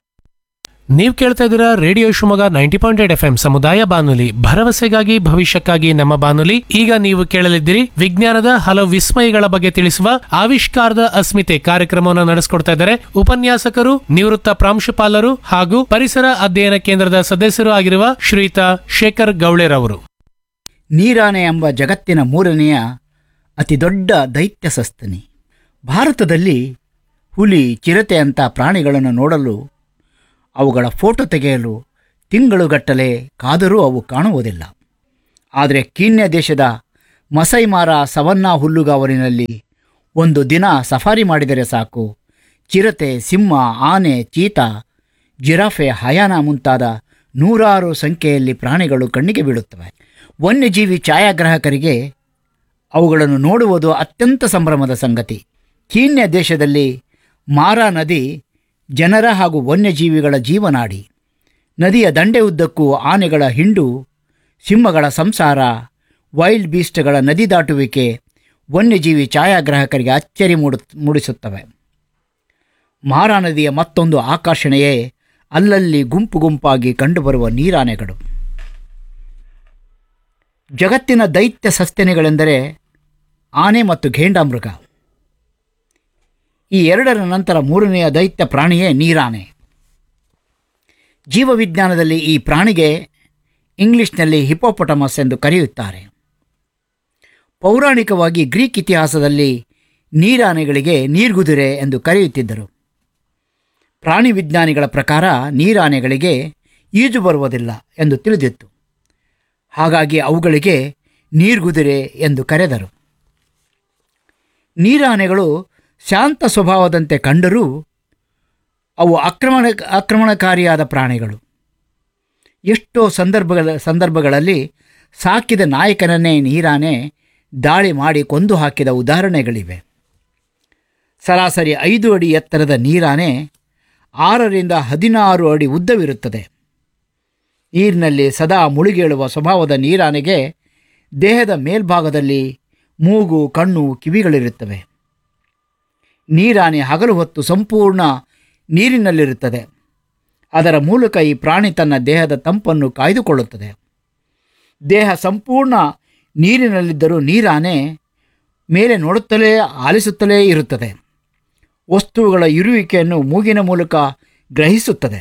ನೀವು ಕೇಳ್ತಾ ಇದ್ದೀರಾ radio Shivamogga ninety point eight F M ಸಮುದಾಯ ಬಾನುಲಿ ಭರವಸೆಗಾಗಿ ಭವಿಷ್ಯಕ್ಕಾಗಿ ನಮ್ಮ ಬಾನುಲಿ ಈಗ ನೀವು ಕೇಳಲಿದ್ದೀರಿ ವಿಜ್ಞಾನದ ಹಲವು ವಿಸ್ಮಯಗಳ ಬಗ್ಗೆ ತಿಳಿಸುವ ಆವಿಷ್ಕಾರದ ಅಸ್ಮಿತೆ ಕಾರ್ಯಕ್ರಮವನ್ನು ನಡೆಸಿಕೊಡ್ತಾ ಇದ್ದಾರೆ ಉಪನ್ಯಾಸಕರು ನಿವೃತ್ತ ಪ್ರಾಂಶುಪಾಲರು ಹಾಗೂ ಪರಿಸರ ಅಧ್ಯಯನ ಕೇಂದ್ರದ ಸದಸ್ಯರು ಆಗಿರುವ ಶ್ರೀಯುತ ಶೇಖರ್ ಗೌಳೆರವರು ನೀರಾನೆ ಎಂಬ ಜಗತ್ತಿನ ಮೂರನೆಯ ಅತಿದೊಡ್ಡ ದೈತ್ಯ ಸಸ್ತನಿ ಭಾರತದಲ್ಲಿ ಹುಲಿ ಚಿರತೆ ಅಂತ ಪ್ರಾಣಿಗಳನ್ನು ನೋಡಲು ಅವುಗಳ ಫೋಟೋ ತೆಗೆಯಲು ತಿಂಗಳುಗಟ್ಟಲೆ ಕಾದರೂ ಅವು ಕಾಣುವುದಿಲ್ಲ ಆದರೆ ಕೀನ್ಯ ದೇಶದ ಮಸೈಮಾರ ಸವನ್ನಾ ಹುಲ್ಲುಗಾವಲಿನಲ್ಲಿ ಒಂದು ದಿನ ಸಫಾರಿ ಮಾಡಿದರೆ ಸಾಕು ಚಿರತೆ ಸಿಂಹ ಆನೆ ಚೀತಾ ಜಿರಾಫೆ ಹಯಾನ ಮುಂತಾದ ನೂರಾರು ಸಂಖ್ಯೆಯಲ್ಲಿ ಪ್ರಾಣಿಗಳು ಕಣ್ಣಿಗೆ ಬೀಳುತ್ತವೆ ವನ್ಯಜೀವಿ ಛಾಯಾಗ್ರಾಹಕರಿಗೆ ಅವುಗಳನ್ನು ನೋಡುವುದು ಅತ್ಯಂತ ಸಂಭ್ರಮದ ಸಂಗತಿ ಕೀನ್ಯ ದೇಶದಲ್ಲಿ ಮಾರಾ ನದಿ ಜನರ ಹಾಗೂ ವನ್ಯಜೀವಿಗಳ ಜೀವನಾಡಿ ನದಿಯ ದಂಡೆ ಉದ್ದಕ್ಕೂ ಆನೆಗಳ ಹಿಂಡು ಸಿಂಹಗಳ ಸಂಸಾರ ವೈಲ್ಡ್ ಬೀಸ್ಟ್ಗಳ ನದಿ ದಾಟುವಿಕೆ ವನ್ಯಜೀವಿ ಛಾಯಾಗ್ರಾಹಕರಿಗೆ ಅಚ್ಚರಿ ಮೂಡು ಮೂಡಿಸುತ್ತವೆ ಮಾರಾ ನದಿಯ ಮತ್ತೊಂದು ಆಕರ್ಷಣೆಯೇ ಅಲ್ಲಲ್ಲಿ ಗುಂಪು ಗುಂಪಾಗಿ ಕಂಡುಬರುವ ನೀರಾನೆಗಳು ಜಗತ್ತಿನ ದೈತ್ಯ ಸಸ್ತನಿಗಳೆಂದರೆ ಆನೆ ಮತ್ತು ಘೇಂಡಾಮೃಗ ಈ ಎರಡರ ನಂತರ ಮೂರನೆಯ ದೈತ್ಯ ಪ್ರಾಣಿಯೇ ನೀರಾನೆ ಜೀವವಿಜ್ಞಾನದಲ್ಲಿ ಈ ಪ್ರಾಣಿಗೆ ಇಂಗ್ಲಿಷ್ನಲ್ಲಿ ಹಿಪೋಪೊಟಮಸ್ ಎಂದು ಕರೆಯುತ್ತಾರೆ ಪೌರಾಣಿಕವಾಗಿ ಗ್ರೀಕ್ ಇತಿಹಾಸದಲ್ಲಿ ನೀರಾನೆಗಳಿಗೆ ನೀರ್ಗುದುರೆ ಎಂದು ಕರೆಯುತ್ತಿದ್ದರು ಪ್ರಾಣಿ ವಿಜ್ಞಾನಿಗಳ ಪ್ರಕಾರ ನೀರಾನೆಗಳಿಗೆ ಈಜು ಬರುವುದಿಲ್ಲ ಎಂದು ತಿಳಿದಿತ್ತು ಹಾಗಾಗಿ ಅವುಗಳಿಗೆ ನೀರ್ಗುದುರೆ ಎಂದು ಕರೆದರು ನೀರಾನೆಗಳು ಶಾಂತ ಸ್ವಭಾವದಂತೆ ಕಂಡರೂ ಅವು ಆಕ್ರಮಣ ಆಕ್ರಮಣಕಾರಿಯಾದ ಪ್ರಾಣಿಗಳು ಎಷ್ಟೋ ಸಂದರ್ಭಗಳ ಸಂದರ್ಭಗಳಲ್ಲಿ ಸಾಕಿದ ನಾಯಕನನ್ನೇ ನೀರಾನೆ ದಾಳಿ ಮಾಡಿ ಕೊಂದು ಹಾಕಿದ ಉದಾಹರಣೆಗಳಿವೆ ಸರಾಸರಿ ಐದು ಅಡಿ ಎತ್ತರದ ನೀರಾನೆ ಆರರಿಂದ ಹದಿನಾರು ಅಡಿ ಉದ್ದವಿರುತ್ತದೆ ನೀರಿನಲ್ಲಿ ಸದಾ ಮುಳುಗೇಳುವ ಸ್ವಭಾವದ ನೀರಾನೆಗೆ ದೇಹದ ಮೇಲ್ಭಾಗದಲ್ಲಿ ಮೂಗು ಕಣ್ಣು ಕಿವಿಗಳಿರುತ್ತವೆ ನೀರಾನೆ ಹಗಲು ಹೊತ್ತು ಸಂಪೂರ್ಣ ನೀರಿನಲ್ಲಿರುತ್ತದೆ ಅದರ ಮೂಲಕ ಈ ಪ್ರಾಣಿ ತನ್ನ ದೇಹದ ತಂಪನ್ನು ಕಾಯ್ದುಕೊಳ್ಳುತ್ತದೆ ದೇಹ ಸಂಪೂರ್ಣ ನೀರಿನಲ್ಲಿದ್ದರೂ ನೀರಾನೆ ಮೇಲೆ ನೋಡುತ್ತಲೇ ಆಲಿಸುತ್ತಲೇ ಇರುತ್ತದೆ ವಸ್ತುಗಳ ಇರುವಿಕೆಯನ್ನು ಮೂಗಿನ ಮೂಲಕ ಗ್ರಹಿಸುತ್ತದೆ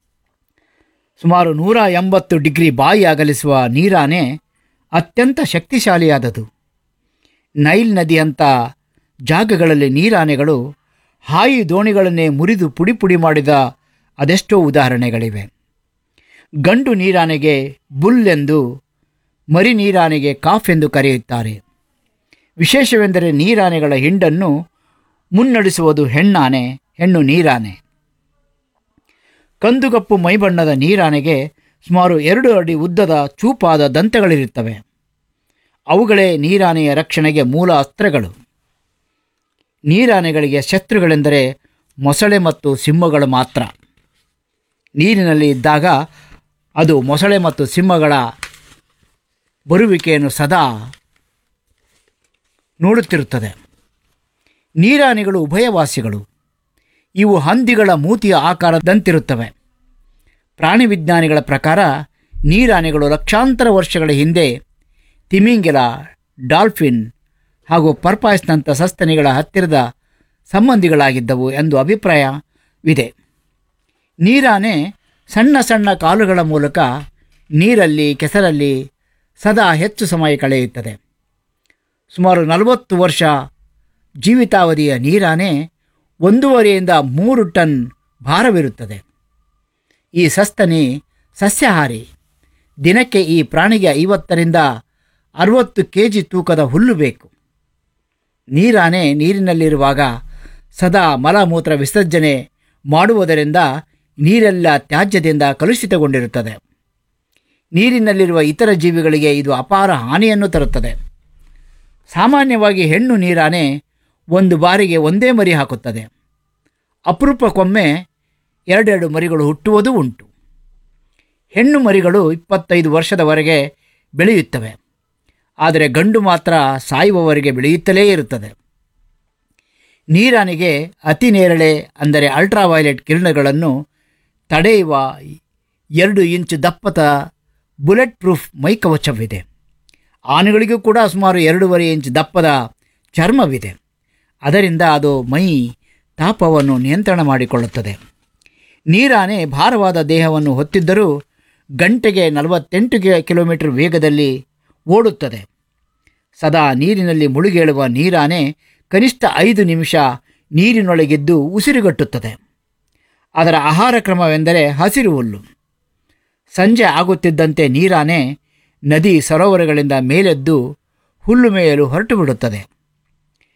ಸುಮಾರು ನೂರ ಎಂಬತ್ತು ಡಿಗ್ರಿ ಬಾಯಿ ಅಗಲಿಸುವ ನೀರಾನೆ ಅತ್ಯಂತ ಶಕ್ತಿಶಾಲಿಯಾದದು ನೈಲ್ ನದಿಯಂಥ ಜಾಗಗಳಲ್ಲಿ ನೀರಾನೆಗಳು ಹಾಯಿ ದೋಣಿಗಳನ್ನೇ ಮುರಿದು ಪುಡಿ ಪುಡಿ ಮಾಡಿದ ಅದೆಷ್ಟೋ ಉದಾಹರಣೆಗಳಿವೆ ಗಂಡು ನೀರಾನೆಗೆ ಬುಲ್ ಎಂದು ಮರಿ ನೀರಾನೆಗೆ ಕಾಫ್ ಎಂದು ಕರೆಯುತ್ತಾರೆ ವಿಶೇಷವೆಂದರೆ ನೀರಾನೆಗಳ ಹಿಂಡನ್ನು ಮುನ್ನಡೆಸುವುದು ಹೆಣ್ಣಾನೆ ಹೆಣ್ಣು ನೀರಾನೆ ಕಂದುಗಪ್ಪು ಮೈಬಣ್ಣದ ನೀರಾನೆಗೆ ಸುಮಾರು ಎರಡು ಅಡಿ ಉದ್ದದ ಚೂಪಾದ ದಂತಗಳಿರುತ್ತವೆ ಅವುಗಳೇ ನೀರಾನೆಯ ರಕ್ಷಣೆಗೆ ಮೂಲ ಅಸ್ತ್ರಗಳು ನೀರಾನೆಗಳಿಗೆ ಶತ್ರುಗಳೆಂದರೆ ಮೊಸಳೆ ಮತ್ತು ಸಿಂಹಗಳು ಮಾತ್ರ ನೀರಿನಲ್ಲಿ ಇದ್ದಾಗ ಅದು ಮೊಸಳೆ ಮತ್ತು ಸಿಂಹಗಳ ಬರುವಿಕೆಯನ್ನು ಸದಾ ನೋಡುತ್ತಿರುತ್ತದೆ ನೀರಾನೆಗಳು ಉಭಯವಾಸಿಗಳು ಇವು ಹಂದಿಗಳ ಮೂತಿಯ ಆಕಾರದಂತಿರುತ್ತವೆ ಪ್ರಾಣಿ ವಿಜ್ಞಾನಿಗಳ ಪ್ರಕಾರ ನೀರಾನೆಗಳು ಲಕ್ಷಾಂತರ ವರ್ಷಗಳ ಹಿಂದೆ ತಿಮಿಂಗಿಲ ಡಾಲ್ಫಿನ್ ಹಾಗೂ ಪರ್ಪಾಯ್ಸ್ನಂಥ ಸಸ್ತನಿಗಳ ಹತ್ತಿರದ ಸಂಬಂಧಿಗಳಾಗಿದ್ದವು ಎಂದು ಅಭಿಪ್ರಾಯವಿದೆ ನೀರಾನೆ ಸಣ್ಣ ಸಣ್ಣ ಕಾಲುಗಳ ಮೂಲಕ ನೀರಲ್ಲಿ ಕೆಸರಲ್ಲಿ ಸದಾ ಹೆಚ್ಚು ಸಮಯ ಕಳೆಯುತ್ತದೆ ಸುಮಾರು ನಲವತ್ತು ವರ್ಷ ಜೀವಿತಾವಧಿಯ ನೀರಾನೆ ಒಂದೂವರೆಯಿಂದ ಮೂರು ಟನ್ ಭಾರವಿರುತ್ತದೆ ಈ ಸಸ್ತನಿ ಸಸ್ಯಾಹಾರಿ ದಿನಕ್ಕೆ ಈ ಪ್ರಾಣಿಗೆ ಐವತ್ತರಿಂದ ಅರವತ್ತು ಕೆ ಜಿ ತೂಕದ ಹುಲ್ಲು ಬೇಕು ನೀರಾನೆ ನೀರಿನಲ್ಲಿರುವಾಗ ಸದಾ ಮಲಮೂತ್ರ ವಿಸರ್ಜನೆ ಮಾಡುವುದರಿಂದ ನೀರೆಲ್ಲ ತ್ಯಾಜ್ಯದಿಂದ ಕಲುಷಿತಗೊಂಡಿರುತ್ತದೆ ನೀರಿನಲ್ಲಿರುವ ಇತರ ಜೀವಿಗಳಿಗೆ ಇದು ಅಪಾರ ಹಾನಿಯನ್ನು ತರುತ್ತದೆ ಸಾಮಾನ್ಯವಾಗಿ ಹೆಣ್ಣು ನೀರಾನೆ ಒಂದು ಬಾರಿಗೆ ಒಂದೇ ಮರಿ ಹಾಕುತ್ತದೆ ಅಪರೂಪಕ್ಕೊಮ್ಮೆ ಎರಡೆರಡು ಮರಿಗಳು ಹುಟ್ಟುವುದೂ ಉಂಟು ಹೆಣ್ಣು ಮರಿಗಳು ಇಪ್ಪತ್ತೈದು ವರ್ಷದವರೆಗೆ ಬೆಳೆಯುತ್ತವೆ ಆದರೆ ಗಂಡು ಮಾತ್ರ ಸಾಯುವವರೆಗೆ ಬೆಳೆಯುತ್ತಲೇ ಇರುತ್ತದೆ ನೀರಾನಿಗೆ ಅತಿ ನೇರಳೆ ಅಂದರೆ ಅಲ್ಟ್ರಾವೈಲೆಟ್ ಕಿರಣಗಳನ್ನು ತಡೆಯುವ ಎರಡು ಇಂಚು ದಪ್ಪದ ಬುಲೆಟ್ ಪ್ರೂಫ್ ಮೈಕವಚವಿದೆ ಆನೆಗಳಿಗೂ ಕೂಡ ಸುಮಾರು ಎರಡೂವರೆ ಇಂಚ್ ದಪ್ಪದ ಚರ್ಮವಿದೆ ಅದರಿಂದ ಅದು ಮೈ ತಾಪವನ್ನು ನಿಯಂತ್ರಣ ಮಾಡಿಕೊಳ್ಳುತ್ತದೆ ನೀರಾನೆ ಭಾರವಾದ ದೇಹವನ್ನು ಹೊತ್ತಿದ್ದರೂ ಗಂಟೆಗೆ ನಲವತ್ತೆಂಟು ಕೆ- ಕಿಲೋಮೀಟರ್ ವೇಗದಲ್ಲಿ ಓಡುತ್ತದೆ ಸದಾ ನೀರಿನಲ್ಲಿ ಮುಳುಗೇಳುವ ನೀರಾನೆ ಕನಿಷ್ಠ ಐದು ನಿಮಿಷ ನೀರಿನೊಳಗಿದ್ದು ಉಸಿರುಗಟ್ಟುತ್ತದೆ ಅದರ ಆಹಾರ ಕ್ರಮವೆಂದರೆ ಹಸಿರು ಹುಲ್ಲು ಸಂಜೆ ಆಗುತ್ತಿದ್ದಂತೆ ನೀರಾನೆ ನದಿ ಸರೋವರಗಳಿಂದ ಮೇಲೆದ್ದು ಹುಲ್ಲು ಮೇಯಲು ಹೊರಟು ಬಿಡುತ್ತದೆ